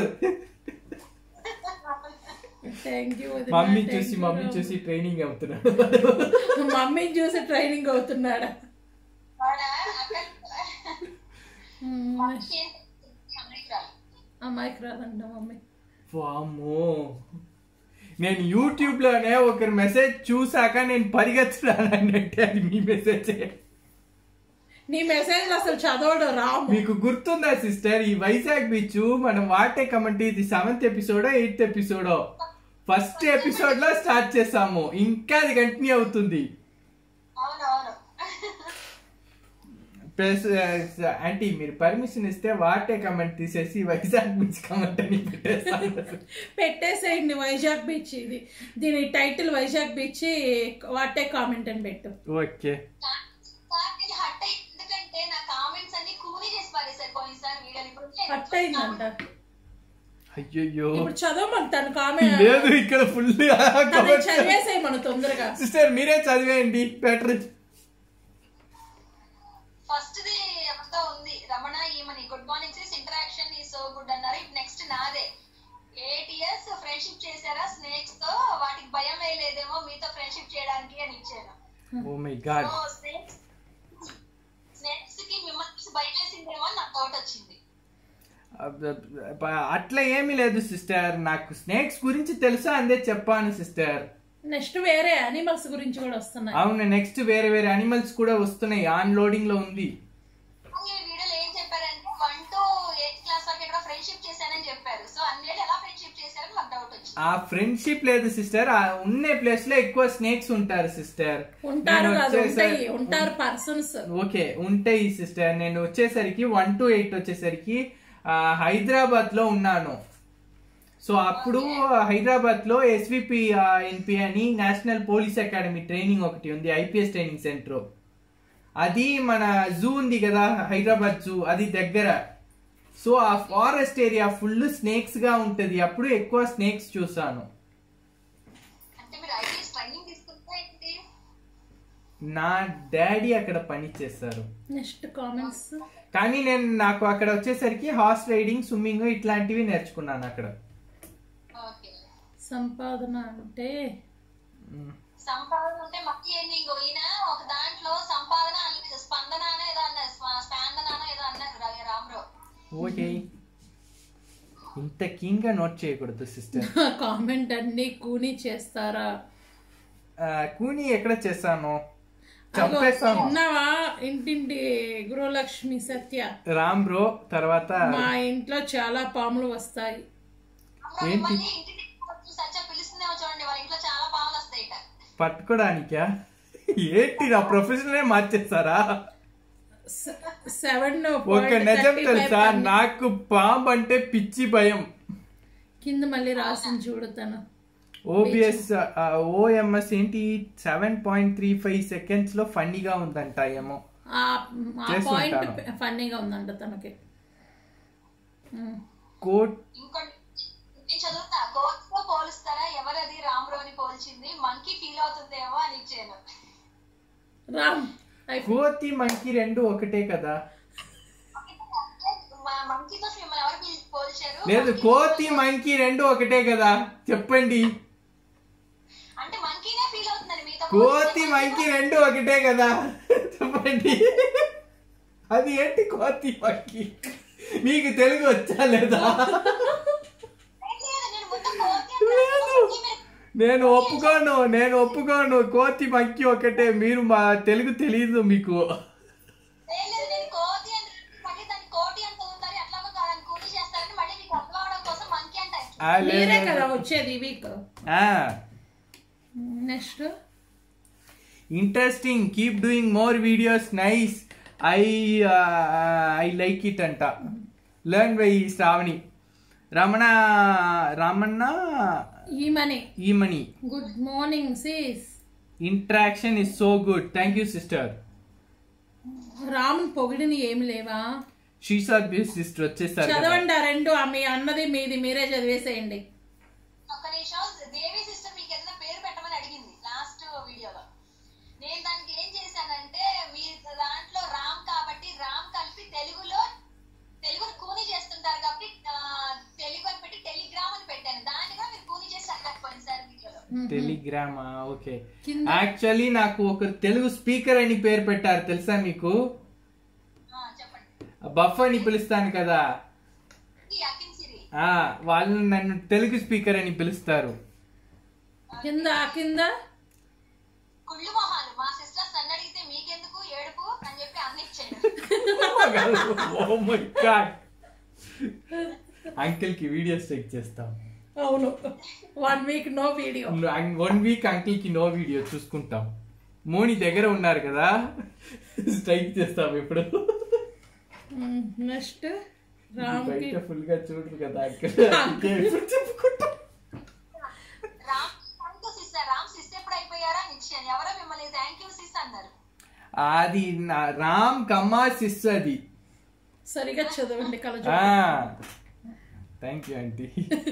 Speaker 1: థ్యాంక్ యూ
Speaker 2: మమ్మీ చూసి మమ్మీ చూసి ట్రైనింగ్ అవుతున్నాడు
Speaker 1: మమ్మీని చూసి ట్రైనింగ్ అవుతున్నాడా
Speaker 3: వాడ అక్కడ
Speaker 1: మ్మ్.
Speaker 3: మమ్మీకి ఏం తెలియదు, అమ్మాయికి రాదు.
Speaker 1: అమ్మాయికి రాదంట మమ్మీ
Speaker 2: వామ్మో నేను యూట్యూబ్ లోనే ఒకరి మెసేజ్ చూసాక నేను పరిగెత్తున్నానంటే అది మీ మెసేజ్
Speaker 1: నీ మెసేజ్ అసలు చదవడు రాము
Speaker 2: మీకు గుర్తుందా సిస్టర్ ఈ వైజాగ్ బీచ్ మనం వాటే కమెంట్ ఇది సెవెంత్ ఎపిసోడో ఎయిత్ ఎపిసోడో ఫస్ట్ ఎపిసోడ్ లో స్టార్ట్ చేసాము ఇంకా అది కంటిన్యూ అవుతుంది
Speaker 3: అవునవును
Speaker 2: ప్లస్ ఆంటీ మీరు పర్మిషన్ ఇస్తే వాటే కమెంట్ తీసేసి వైజాగ్ బీచ్ కమెంట్ అని పెట్టేస్తాను
Speaker 1: పెట్టేసేయండి వైజాగ్ బీచ్ ఇది దీని title Vizag beach what a comment అని పెట్టు
Speaker 2: ఓకే
Speaker 3: సార్ నేను హట్ అయ్యి ఎందుకంటే నా కామెంట్స్ అన్ని కూలీ చేసి పారేశారు పోయినసారి వీడియోలు ఇప్పుడు
Speaker 1: కట్ అయిందంట
Speaker 2: అయ్యయ్యో
Speaker 1: ఇప్పుడు చదవమని తను కామెంట్
Speaker 2: లేదు ఇక్కడ ఫుల్
Speaker 1: చదివేసేయి మన తొందరగా
Speaker 2: సిస్టర్ మీరే చదివేయండి బెటర్
Speaker 3: ఫస్ట్ ది ఎవరితో ఉంది Ramana Eemani good morning sis interaction ఈ సో గుడ్ అన్నారు ఇప్పుడు నెక్స్ట్ నాదే ఎయిట్ ఇయర్స్ ఫ్రెండ్షిప్ చేశారా స్నేక్స్ తో వాటికి భయం వేయలేదేమో మీతో ఫ్రెండ్షిప్ చేయడానికి అని ఇచ్చాను
Speaker 2: oh my god
Speaker 3: so snakes snakes కి మిమ్మల్ని చూసి భయం వేసిందేమో అని నాకు డౌట్ వచ్చింది
Speaker 2: అట్లా ఏమీ లేదు సిస్టర్ నాకు స్నేక్స్ గురించి తెలుసా అందే చెప్పాను సిస్టర్
Speaker 1: నెక్స్ట్ వేరే యానిమల్స్ గురించి కూడా వస్తున్నాయి
Speaker 2: అవును నెక్స్ట్ వేరే వేరే అనిమల్స్ కూడా వస్తున్నాయి ఆన్ లోడింగ్ లో ఉంది
Speaker 3: ఈ వీడియోలో ఏం చెప్పారంటే వన్ టు ఎయిత్ క్లాస్ వరకు ఇక్కడ ఫ్రెండ్షిప్ చేశానని చెప్పారు సో అన్నేళ్ళు ఎలా ఫ్రెండ్షిప్ చేశారని మాకు డౌట్ వచ్చింది
Speaker 2: ఆ ఫ్రెండ్షిప్ లేదు సిస్టర్ ఆ ఉండే ప్లేస్ లో ఎక్కువ స్నేక్స్ ఉంటారు సిస్టర్
Speaker 1: ఉంటారు కాదు ఉంటాయి ఉంటారు పర్సన్స్
Speaker 2: ఓకే ఉంటాయి సిస్టర్ నేను వచ్చేసరికి వన్ టు ఎయిట్ వచ్చేసరికి ఆ, హైదరాబాద్ లో ఉన్నాను సో అప్పుడు హైదరాబాద్ లో ఎస్విపి ఎన్పి అని నేషనల్ పోలీస్ అకాడమీ ట్రైనింగ్ ఒకటి ఉంది ఐపీఎస్ ట్రైనింగ్ సెంటర్ అది మన జూ ఉంది కదా హైదరాబాద్ జూ అది దగ్గర సో ఆ ఫారెస్ట్ ఏరియా ఫుల్ స్నేక్స్ గా ఉంటది అప్పుడు ఎక్కువ స్నేక్స్ చూసాను
Speaker 3: అంటే మీరు ఐపీఎస్ ట్రైనింగ్ తీసుకుంటే ఏంటి
Speaker 2: నా డాడీ అక్కడ పని చేస్తారు
Speaker 1: నెక్స్ట్ కామెంట్స్
Speaker 2: కానీ నేను నాకు అక్కడ వచ్చేసరికి హార్స్ రైడింగ్ స్విమ్మింగ్ ఇట్లాంటివి నేర్చుకున్నాను అక్కడ
Speaker 3: ఓకే
Speaker 1: సంపాదన అంటే
Speaker 3: సంపాదన ఉంటే మళ్ళీ ఏంది ఇంకో ఈయన ఒక దాంట్లో సంపాదన అనలేదు స్పందన అనే ఏదో అన్నారు స్ప- స్పందన అనో ఏదో అన్నారు రా- రామరావు
Speaker 2: ఓకే ఇంత keen గా నోట్ చేయకూడదు సిస్టర్
Speaker 1: కామెంట్ అన్ని కూని చేస్తారా
Speaker 2: కూని ఎక్కడ చేశాను
Speaker 1: అగో,
Speaker 2: చంపేస్తాను
Speaker 1: విన్నావా ఇంటింటి గృహలక్ష్మి సత్య
Speaker 2: రామ్ బ్రో తర్వాత
Speaker 1: మా ఇంట్లో చాలా పాములు వస్తాయి
Speaker 3: రామరావు
Speaker 2: ఏంటి?
Speaker 3: మిమ్మల్ని ఇంటికి సచ్చ పిలుస్తుందేమో చూడండి వాళ్ళ ఇంట్లో చాలా పాములు వస్తాయి ఇట
Speaker 2: పట్టుకోడానికా ఏంటి నా ప్రొఫెషనే మార్చేస్తారా
Speaker 1: సెవెన్
Speaker 2: ఒక నిజం తెలుసా నాకు పాంబ్ అంటే పిచ్చి భయం
Speaker 1: కింద మళ్ళీ రాసింది చూడతాను
Speaker 2: ఓబిఎస్ ఓఎంఎస్ ఏంటి seven point three five seconds లో ఫన్నీగా ఉందంట ఏమో
Speaker 1: ఆ
Speaker 2: చేసి
Speaker 1: పాయింట్
Speaker 2: ఉంటాను.
Speaker 1: ఫన్నీగా ఉందంట తనకి ఉమ్.
Speaker 2: కోట్
Speaker 3: ఇంకోటి నేను చదువుతా కోచ్తో పోలుస్తారా ఎవరది రామరావుని పోల్చింది మంకీ ఫీల్ అవుతుందేమో అని ఇచ్చాను
Speaker 1: రామ్ అయిపో-
Speaker 2: కోతి మంకి రెండు ఒకటే కదా
Speaker 3: మా మంకీతో మిమ్మల్ని ఎవరు పిలి- పోల్చారు
Speaker 2: లేదు
Speaker 3: Monkey-
Speaker 2: కోతి మంకి రెండు ఒకటే కదా చెప్పండి
Speaker 3: అంటే మంకీనే ఫీల్ అవుతుందండి మీతో
Speaker 2: కోతి మంకి రెండు ఒకటే కదా చెప్పండి అది ఏంటి కోతి మంకి మీకు తెలుగు వచ్చా లేదా
Speaker 3: లేదు, నేను ముందు కోతి అన్నాను.
Speaker 2: లేదు.
Speaker 3: monkey మీద-
Speaker 2: నేను ఒప్పుకోను నేను ఒప్పుకోను కోతి మంకి ఒకటే మీరు మా తెలుగు తెలియదు మీకు
Speaker 3: లేదు, లేదు, నేను కోతి అని మళ్ళీ దాన్ని కోటి అని చదువుతారు ఎట్లాగో కాదని కూలీ చేస్తారని మళ్ళీ మీకు అర్థం అవడం కోసం మంకీ అంటారు
Speaker 2: ఆ, లేదు,
Speaker 1: మీరే
Speaker 2: లేదు.
Speaker 1: కదా వచ్చేది ఈ వీక్
Speaker 2: ఆ,
Speaker 1: next
Speaker 2: interesting keep doing more videos nice I I like it అంట learn by Sravani Ramana Ramana
Speaker 1: Eemani
Speaker 2: Eemani
Speaker 1: good morning sis
Speaker 2: interaction is so good thank you sister
Speaker 1: రాముని పొగిడిని ఏమి లేవా
Speaker 2: షీసా బ్యూస్ సిస్టర్ వచ్చేసారు కదా.
Speaker 1: చదవండి ఆ రెండు ఆ మీ అన్నది మీది మీరే చదివేసేయండి
Speaker 3: ఒక్క నిమిషం దేవి సిస్టర్ మీకు ఏదైనా పేరు పెట్టమని అడిగింది లాస్ట్ వీడియోలో నేను దానికి ఏం చేశానంటే మీ దాంట్లో రామ్ కాబట్టి రామ్ కలిపి తెలుగులో తెలుగును కూని చేస్తుంటారు కాబట్టి ఆ, తెలుగు అని పెట్టి టెలిగ్రామ్ అని పెట్టాను దాన్ని కూడా మీరు కూని చేసి అడగకపోయింది సార్ వీడియోలో
Speaker 2: టెలిగ్రామ్ ఓకే
Speaker 1: కింద
Speaker 2: యాక్చువల్లీ నాకు ఒక తెలుగు స్పీకర్ అని పేరు పెట్టారు తెలుసా మీకు
Speaker 3: ఆ, చెప్పండి
Speaker 2: బఫ్ అని పిలుస్తాను కదా
Speaker 3: ఈ అకిన్ సిరి
Speaker 2: ఆ వాళ్ళు నన్ను తెలుగు స్పీకర్ అని పిలుస్తారు
Speaker 1: కింద ఆ కింద
Speaker 3: కుళ్ళు మొహాలు మా సిస్టర్స్ నన్ను అడిగితే మీకెందుకు ఏడుపు అని చెప్పి అన్ని ఇచ్చాడు
Speaker 2: ఓ మై గాడ్ అంకిల్ కి వీడియోస్ చెక్ చేస్తాం
Speaker 1: అవును one week no video
Speaker 2: one week uncle కి నో వీడియో చూసుకుంటాం మోని దగ్గర ఉన్నారు కదా స్ట్రైక్ చేస్తాం ఇప్పుడు
Speaker 1: నెక్స్ట్ రామ్కి
Speaker 2: బయట ఫుల్ గా చూడరు కదా అంకిల్ ఇప్పుడు చెప్పుకుంటాం
Speaker 3: Ram thank you sister Ram sis ఎప్పుడు అయిపోయారా అని ఇచ్చాను ఎవరో మిమ్మల్ని థ్యాంక్ యూ సిస్ అన్నారు
Speaker 2: అది నా- రామ్ కమ్మా సిస్ అది
Speaker 1: సరిగా చదవండి కల
Speaker 2: థ్యాంక్ యూ ఆంటీ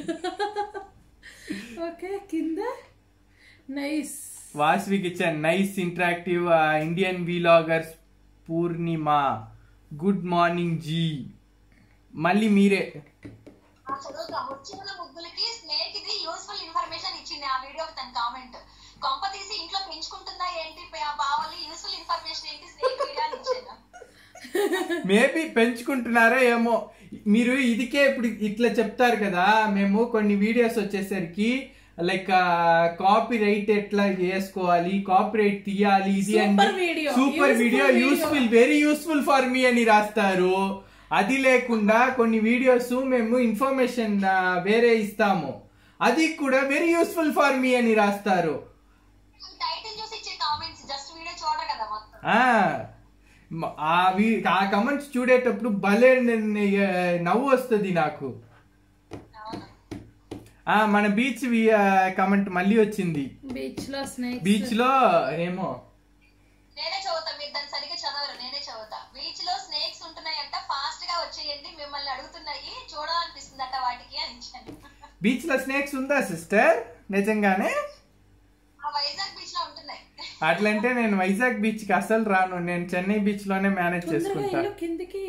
Speaker 1: ఓకే కింద నైస్
Speaker 2: వాస్విక్ ఇచ్చాను nice interactive Indian vloggers Purnima good morning ji మళ్ళీ మీరే
Speaker 3: ఆ చదువుతాం వచ్చిన ముగ్గులకి స్నేక్ ఇది యూస్ఫుల్ ఇన్ఫర్మేషన్ ఇచ్చింది ఆ వీడియో తన కామెంట్ కొంప తీసి ఇంట్లో పెంచుకుంటుందా ఏంటి ఆ బావలి యూస్ఫుల్ ఇన్ఫర్మేషన్ ఏంటి స్నేక్ వీడియో అని ఇచ్చాను
Speaker 2: మేబీ పెంచుకుంటున్నారో ఏమో మీరు ఇదికే ఇప్పుడు ఇట్లా చెప్తారు కదా మేము కొన్ని వీడియోస్ వచ్చేసరికి లైక్ కాపీ రైట్ ఎట్లా చేసుకోవాలి కాపీ రైట్ తీయాలి ఇది
Speaker 1: Super video.
Speaker 2: Super
Speaker 1: Useful
Speaker 2: video
Speaker 1: video.
Speaker 2: Useful very useful for me అని రాస్తారు అది లేకుండా కొన్ని వీడియోస్ మేము ఇన్ఫర్మేషన్ వేరే ఇస్తాము అది కూడా వెరీ యూస్ఫుల్ ఫర్ మీ అని రాస్తారు
Speaker 3: టైటిల్ చూసి ఇచ్చే కామెంట్స్ జస్ట్ వీడియో చూడ కదా మొత్తం
Speaker 2: ఆ మ- ఆ వి- ఆ కమెంట్స్ చూడేటప్పుడు భలే న- న- నవ్వు వస్తుంది నాకు
Speaker 3: అవును
Speaker 2: ఆ మన బీచ్ కమెంట్ మళ్ళీ వచ్చింది
Speaker 1: బీచ్ లో స్నేక్
Speaker 2: బీచ్ లో ఏమో
Speaker 3: నేనే చదువుతా మీరు దాన్ని సరిగ్గా చదవరు నేనే చదువుతా బీచ్ లో స్నేక్స్ ఉంటున్నాయంట ఫాస్ట్ గా వచ్చేయండి మిమ్మల్ని అడుగుతున్నాయి చూడాలనిపిస్తుందట వాటికి అని ఇచ్చాను
Speaker 2: బీచ్ లో స్నేక్స్ ఉందా సిస్టర్ నిజంగానే
Speaker 3: ఆ వైజాగ్ బీచ్ లో ఉంటున్నాయి
Speaker 2: అట్లంటే నేను వైజాగ్ బీచ్ కి అసలు రాను నేను చెన్నై బీచ్ లోనే మేనేజ్
Speaker 1: తొందరగా
Speaker 2: చేసుకుంటా
Speaker 1: ఇల్లు కిందికి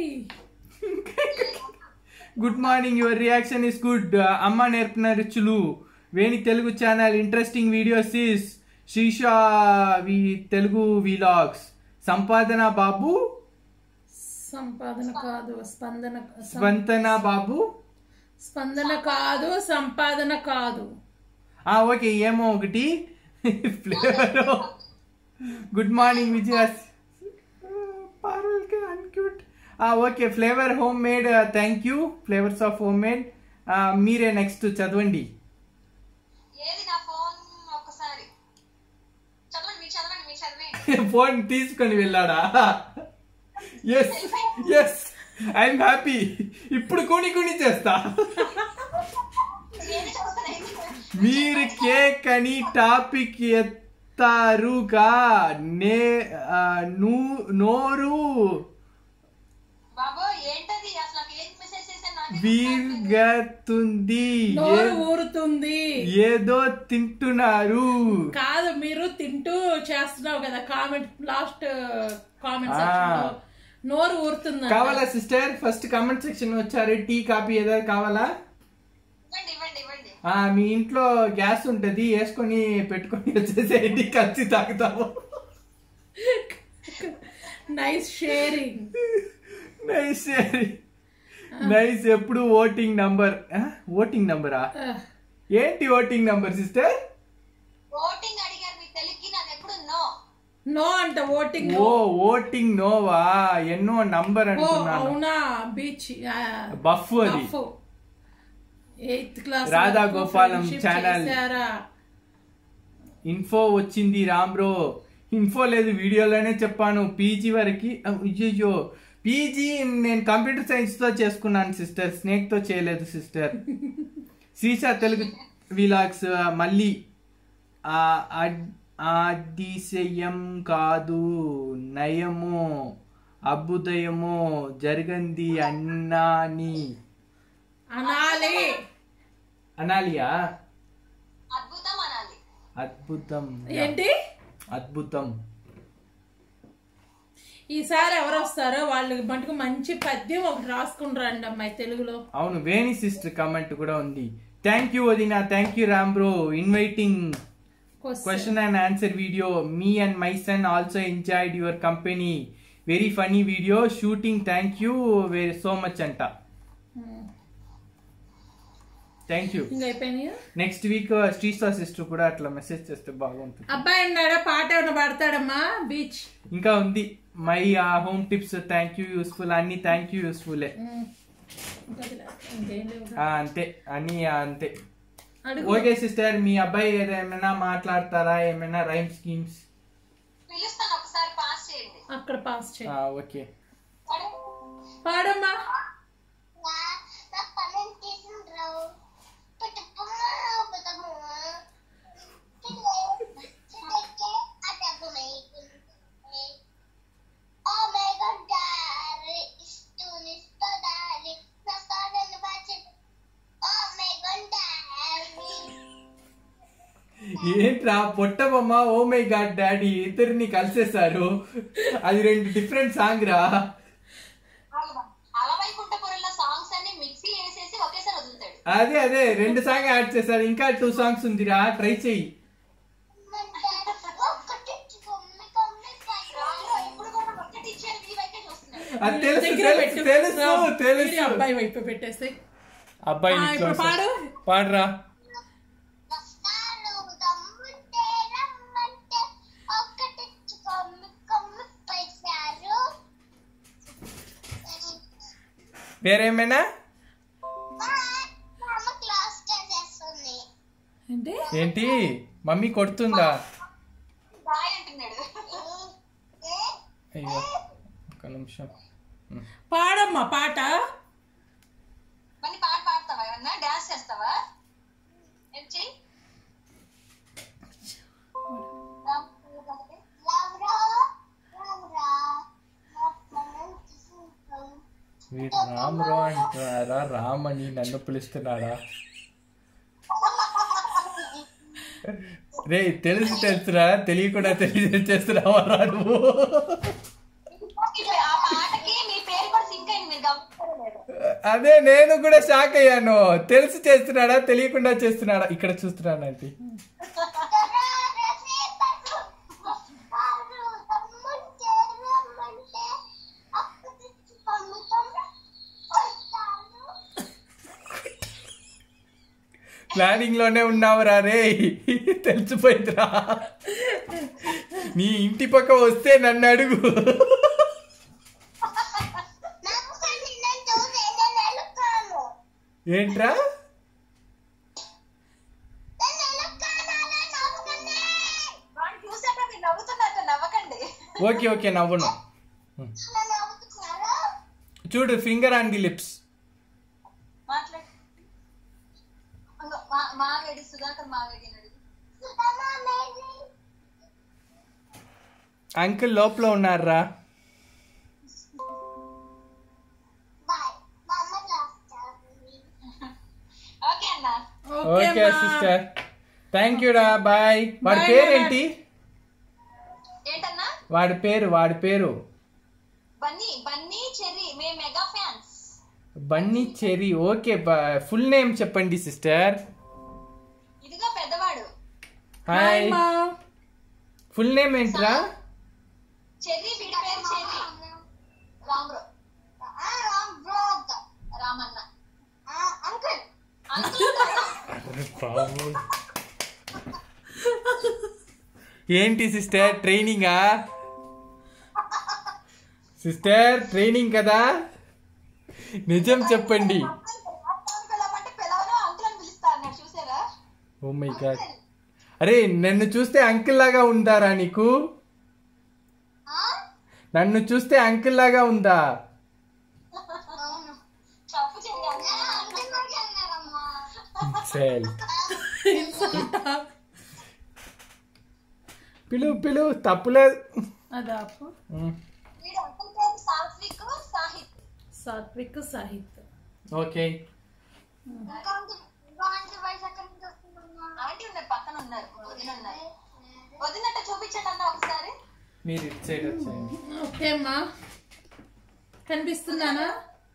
Speaker 2: good morning your reaction is good అమ్మ నేర్పిన రుచులు Veni Telugu channel interesting videos is Srisha V Telugu vlogs సంపాదన బాబు
Speaker 1: సంపాదన కాదు స్పందన సం-
Speaker 2: స్వంతన బాబు
Speaker 1: స్పందన కాదు సంపాదన కాదు
Speaker 2: ఆ ఓకే ఏమో ఒకటి ఫ్లేవర్ గుడ్ మార్నింగ్ విజయాస్ పార్వల్కి అన్క్యూట్ okay flavour homemade thank you flavours of home homemade మీరే నెక్స్ట్ చదవండి
Speaker 3: ఏది నా ఫోన్ ఒక్కసారి చదవండి మీరు చదవండి మీరు చదివేయండి
Speaker 2: ఫోన్ తీసుకొని వెళ్ళాడా ఎస్ ఎస్ ఐఎమ్ హ్యాపీ ఇప్పుడు కూని కూని చేస్తా
Speaker 3: నేనే చదువుతాను
Speaker 2: మీరు కేక్ అని టాపిక్ ఎత్తారుగా నే ఆ, నూ- నోరు
Speaker 3: బాబు ఏంటది అసలు నాకు ఏం మెసేజ్ చేశాను నాకు
Speaker 2: వీర్గతుంది
Speaker 1: నోరు
Speaker 2: ఏ-
Speaker 1: ఊరుతుంది
Speaker 2: ఏదో తింటున్నారు
Speaker 1: కాదు మీరు తింటూ చేస్తున్నావు కదా కామెంట్ లాస్ట్ కామెంట్
Speaker 2: ఆ.
Speaker 1: సెక్షన్ లో నోరు ఊరుతుంది
Speaker 2: కావాలా సిస్టర్ ఫస్ట్ కామెంట్ సెక్షన్ వచ్చారు టీ కాపీ ఏదైనా కావాలా
Speaker 3: ఇవ్వండి ఇవ్వండి ఇవ్వండి
Speaker 2: ఆ మీ ఇంట్లో గ్యాస్ ఉంటది వేసుకొని పెట్టుకొని వచ్చేసేయండి కలిసి తాగుతాము
Speaker 1: నైస్ షేరింగ్
Speaker 2: నైస్ నైస్ ఎప్పుడు ఓటింగ్ నంబర్ ఓటింగ్ నంబరా ఏంటి ఓటింగ్ నంబర్ సిస్టర్
Speaker 3: ఓటింగ్ అడిగారు మీ తెలుగుకి నాది ఎప్పుడు నో
Speaker 1: నో అంట ఓటింగ్
Speaker 2: ఓ ఓటింగ్ నోవా ఎన్నో నంబర్
Speaker 1: ఓ
Speaker 2: అనుకున్నాను
Speaker 1: అవునా బీచ్
Speaker 2: బఫ్ అది
Speaker 1: eighth class
Speaker 2: Radha Gopalam channel. Info వచ్చింది రామ్రో ఇన్ఫో లేదు వీడియోలోనే చెప్పాను పీజీ వరకు అయ్యో పీజీ నేను కంప్యూటర్ సైన్స్ తో చేసుకున్నాను సిస్టర్ స్నేక్ తో చేయలేదు సిస్టర్ శ్రీషా తెలుగు విలాగ్స్ మళ్ళీ ఆ అడ్- అతిశయం కాదు నయము అభ్యుదయము జరిగింది అన్నాని
Speaker 1: అనాలి
Speaker 2: అనాలియా
Speaker 3: అద్భుతం అనాలి
Speaker 2: అద్భుతం
Speaker 1: ఏంటి
Speaker 2: అద్భుతం
Speaker 1: ఈసారి ఎవరు వస్తారో వాళ్ళు మటుకు మంచి పద్యం ఒకటి రాసుకుని రండి అమ్మాయి తెలుగులో
Speaker 2: అవును వేణి సిస్టర్ కమెంట్ కూడా ఉంది థ్యాంక్ యూ వదినా thank you Ram bro inviting
Speaker 1: Question.
Speaker 2: Question and answer video me and my son also enjoyed your company very funny video shooting thank you very so much అంట
Speaker 1: Hmm.
Speaker 2: థ్యాంక్ యూ
Speaker 1: ఇంకా అయిపోయినాయా
Speaker 2: next week శ్రీస్తా sister కూడా అట్లా message చేస్తే బాగుంటుంది
Speaker 1: అబ్బాయి అన్నాడా పాట ఏమైనా పాడతాడమ్మా బీచ్
Speaker 2: ఇంకా ఉంది my home tips thank you useful అన్ని థ్యాంక్ యూ యూస్ఫుల్
Speaker 1: ఇంకేం లేవు
Speaker 2: అంతే అన్ని అంతే
Speaker 1: అడుగు
Speaker 2: ఓకే సిస్టర్ మీ అబ్బాయి ఏమైనా మాట్లాడతారా ఏమైనా రైమ్ స్కీమ్స్
Speaker 3: పిలుస్తాను ఒకసారి పాస్ చేయండి
Speaker 1: అక్కడ పాస్ చేయి
Speaker 2: ఓకే
Speaker 3: వాడు,
Speaker 1: పాడమ్మా
Speaker 4: నా పని తీసుకుంటావు పుట్టుకున్న పుట్టుకున్న చిన్నకే అటకుమై ఓ మై గాడ్ డారీ ఇస్తూ నిస్తో డారీ నా కాడను బాచి ఓ మై గాడ్ డారీ
Speaker 2: ఏంట్రా పొట్టబొమ్మ ఓ మై గాడ్ డాడీ ఇద్దరిని కలిసేశారు అది రెండు డిఫరెంట్ సాంగ్ రా
Speaker 3: అలవైకుంఠపురంలో సాంగ్స్ అన్ని మిక్సీ వేసేసి ఒకేసారి వదులుతాడు
Speaker 2: అదే అదే రెండు సాంగ్ యాడ్ చేశారు ఇంకా టూ సాంగ్స్ ఉందిరా ట్రై చెయ్యి
Speaker 4: ఒక్కటి కొమ్మి కొమ్మి
Speaker 3: రాజులో ఇప్పుడు కూడా ఒక్కటి ఇచ్చారు మీ వైపే చూస్తున్నాడు
Speaker 2: అది తెలుసు
Speaker 1: దగ్గర
Speaker 2: తెలుసు
Speaker 1: పెట్టు.
Speaker 2: తెలుసు
Speaker 1: రా, ఇది
Speaker 2: తెలుసు
Speaker 1: అబ్బాయి వైపు పెట్టేసి
Speaker 2: అబ్బాయి
Speaker 1: ఆ, ఇప్పుడు పాడు.
Speaker 2: పాడరా
Speaker 4: వస్తాను దమ్ముంటే రమ్మంటే ఒక్కటి కొమ్మి కొమ్మి పైసారు
Speaker 2: వేరేమైనా
Speaker 4: అమ్మ క్లాస్ చేస్తుంది
Speaker 1: ఏంటి
Speaker 2: ఏంటి మమ్మీ కొడుతుందా
Speaker 3: బాయ్ అంటున్నాడు
Speaker 2: అయ్యో ఒక నిమిషం
Speaker 1: పాడమ్మా పాట
Speaker 3: మళ్ళీ పాట పాడతావా ఏమన్నా డాన్స్ చేస్తావా ఏం చెయ్యి
Speaker 4: లవ్రా లవ్రా మొత్తం తీసుకుంటాం
Speaker 2: వీడు రామురా అంటున్నారా రామ్ అని నన్ను పిలుస్తున్నారా రే తెలుసు తెలుసురా తెలియకుండా తెలియజేస్తున్నావా రా నువ్వు
Speaker 3: ఇప్పుడు ఆ పాటకి మీ పేరు కూడా సింక్ అయింది మీరు గమనించలేదు
Speaker 2: అదే నేను కూడా షాక్ అయ్యాను తెలిసి చేస్తున్నాడా తెలియకుండా చేస్తున్నాడా ఇక్కడ చూస్తున్నాను అంటే ప్లానింగ్ లోనే ఉన్నావురా రే తెలిసిపోయిందిరా నీ ఇంటి పక్క వస్తే నన్ను అడుగు ఏంట్రా
Speaker 3: వాడిని చూసాక మీరు నవ్వుతున్నట్టు నవ్వకండి
Speaker 2: ఓకే ఓకే నవ్వును చూడు ఫింగర్ ఆన్ ది లిప్స్
Speaker 3: మాట్లాడు అంగ మా- మావేడి సుధాకర్ మావేడి అని అడుగు
Speaker 2: అంకుల్ లోపల ఉన్నారా
Speaker 3: ఓకే అన్న
Speaker 2: ఓకే
Speaker 1: అమ్మా.
Speaker 2: సిస్టర్ థ్యాంక్ యూ రా బాయ్ వాడి
Speaker 1: Bye,
Speaker 2: పేరేంటి
Speaker 3: ఏంటన్నా
Speaker 2: వాడి పేరు వాడి పేరు
Speaker 3: బన్నీ బన్నీ చెర్రీ మేము mega fans
Speaker 2: Bunny Cherry okay full name చెప్పండి సిస్టర్
Speaker 3: ఇదిగో పెద్దవాడు
Speaker 1: హాయ్
Speaker 2: హాయ్
Speaker 1: మా
Speaker 2: ఫుల్ నేమ్ ఏంట్రా
Speaker 3: చెర్రీ వీడి పేరు చెర్రీ రామ్రో రామన్న అంకుల్ అంకుల్
Speaker 2: ఏంటి సిస్టర్ ట్రైనింగా సిస్టర్ ట్రైనింగ్ కదా నిజం చెప్పండి
Speaker 3: అంకుల్ పిలవమంటే పిలవను అంకుల్ అని పిలుస్తా అన్నాడు చూసారా
Speaker 2: ఓ మై గాడ్ అరే నన్ను చూస్తే అంకిల్ లాగా ఉందారా నీకు నన్ను చూస్తే అంకిల్ లాగా ఉందా
Speaker 3: తప్పు చెయ్యాలి
Speaker 2: సెల్ పిలు పిలు తప్పులేదు
Speaker 1: అదాపు
Speaker 2: ఉమ్,
Speaker 3: వీడు అంకుల్ పేరు సాత్విక్ సాహిత్
Speaker 1: సాత్విక్ సాహిత్
Speaker 2: ఓకే
Speaker 3: ఆంటీ ఉన్నారు పక్కన ఉన్నారు వదిన ఉన్నారు వదినట్టు చూపించండి అన్న ఒకసారి
Speaker 2: మీరు ఇటు సైడ్ వచ్చేయండి
Speaker 1: ఓకే అమ్మా కనిపిస్తున్నానా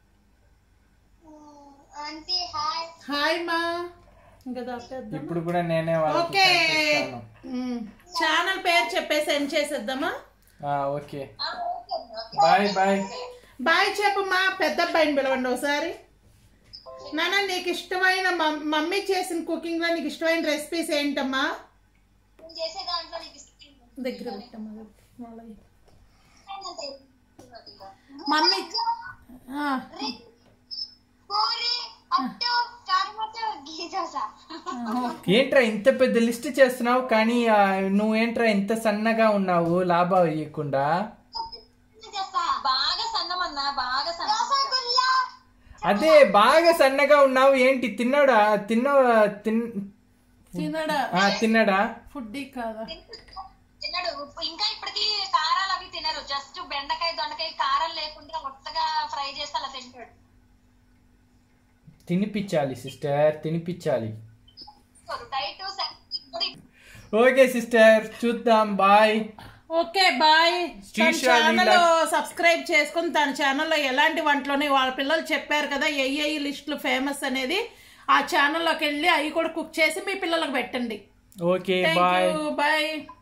Speaker 4: ఆంటీ హాయ్
Speaker 1: హాయ్ మా ఇంకా దాపేద్దామా?
Speaker 2: ఇప్పుడు కూడా నేనే వాళ్ళకి
Speaker 1: ఓకే
Speaker 2: కనిపిస్తాను.
Speaker 1: ఉమ్. ఛానల్ పేరు చెప్పేసి సెండ్ చేసేద్దామా
Speaker 2: ఆ, ఓకే
Speaker 3: ఆ, ఓకే అన్న, ఓకే.
Speaker 2: బాయ్ బాయ్
Speaker 1: బాయ్ చెప్పు మా పెద్ద అబ్బాయిని పిలవండి ఒకసారి నాన్న నీకు ఇష్టమైన మమ్- మమ్మీ చేసిన కుకింగ్ లో నీకు ఇష్టమైన రెసిపీస్ ఏంటమ్మా
Speaker 3: నేను చేసే దాంట్లో నీకు ఇష్టం
Speaker 1: దగ్గర పెట్టమ్మా వాళ్ళవి.
Speaker 3: ఏంటంటే,
Speaker 1: మమ్మీ ఆ,
Speaker 4: పూరి అట్టు టమాటో గీ దోశ
Speaker 1: ఓకే.
Speaker 2: ఏంట్రా ఇంత పెద్ద లిస్ట్ చేస్తున్నావు కానీ ఆ, నువ్వేంట్రా ఇంత సన్నగా ఉన్నావు లాభం ఇవ్వకుండా
Speaker 4: చేస్తా
Speaker 3: బాగా సన్నమన్నా బాగా సన్నం
Speaker 4: రసగుల్లా
Speaker 2: అదే బాగా సన్నగా ఉన్నావు ఏంటి తిన్నాడా తిన్నా తిన్
Speaker 1: తినడా
Speaker 2: ఆ, తిన్నాడా
Speaker 1: ఫుడ్ కాదా
Speaker 3: తినడు ఉప్పు- ఇంకా ఇప్పటికి కారాలు అవి తినరు జస్ట్ బెండకాయ దొండకాయ కారం లేకుండా ఉత్తగా ఫ్రై చేస్తే అలా తింటాడు
Speaker 2: తినిపించాలి సిస్టర్ తినిపించాలి
Speaker 3: డైట్
Speaker 2: ఓకే సిస్టర్ చూద్దాం బాయ్
Speaker 1: ఓకే బాయ్ తన
Speaker 2: శ్రీశాలి
Speaker 1: ఛానల్
Speaker 2: లక్-
Speaker 1: సబ్స్క్రైబ్ చేసుకుని తన ఛానల్లో ఎలాంటి వంటలోనే వాళ్ళ పిల్లలు చెప్పారు కదా ఏ ఏ లిస్టులు ఫేమస్ అనేది ఆ ఛానల్లోకి వెళ్ళి అవి కూడా కుక్ చేసి మీ పిల్లలకు పెట్టండి
Speaker 2: okay
Speaker 1: thank
Speaker 2: bye
Speaker 1: you bye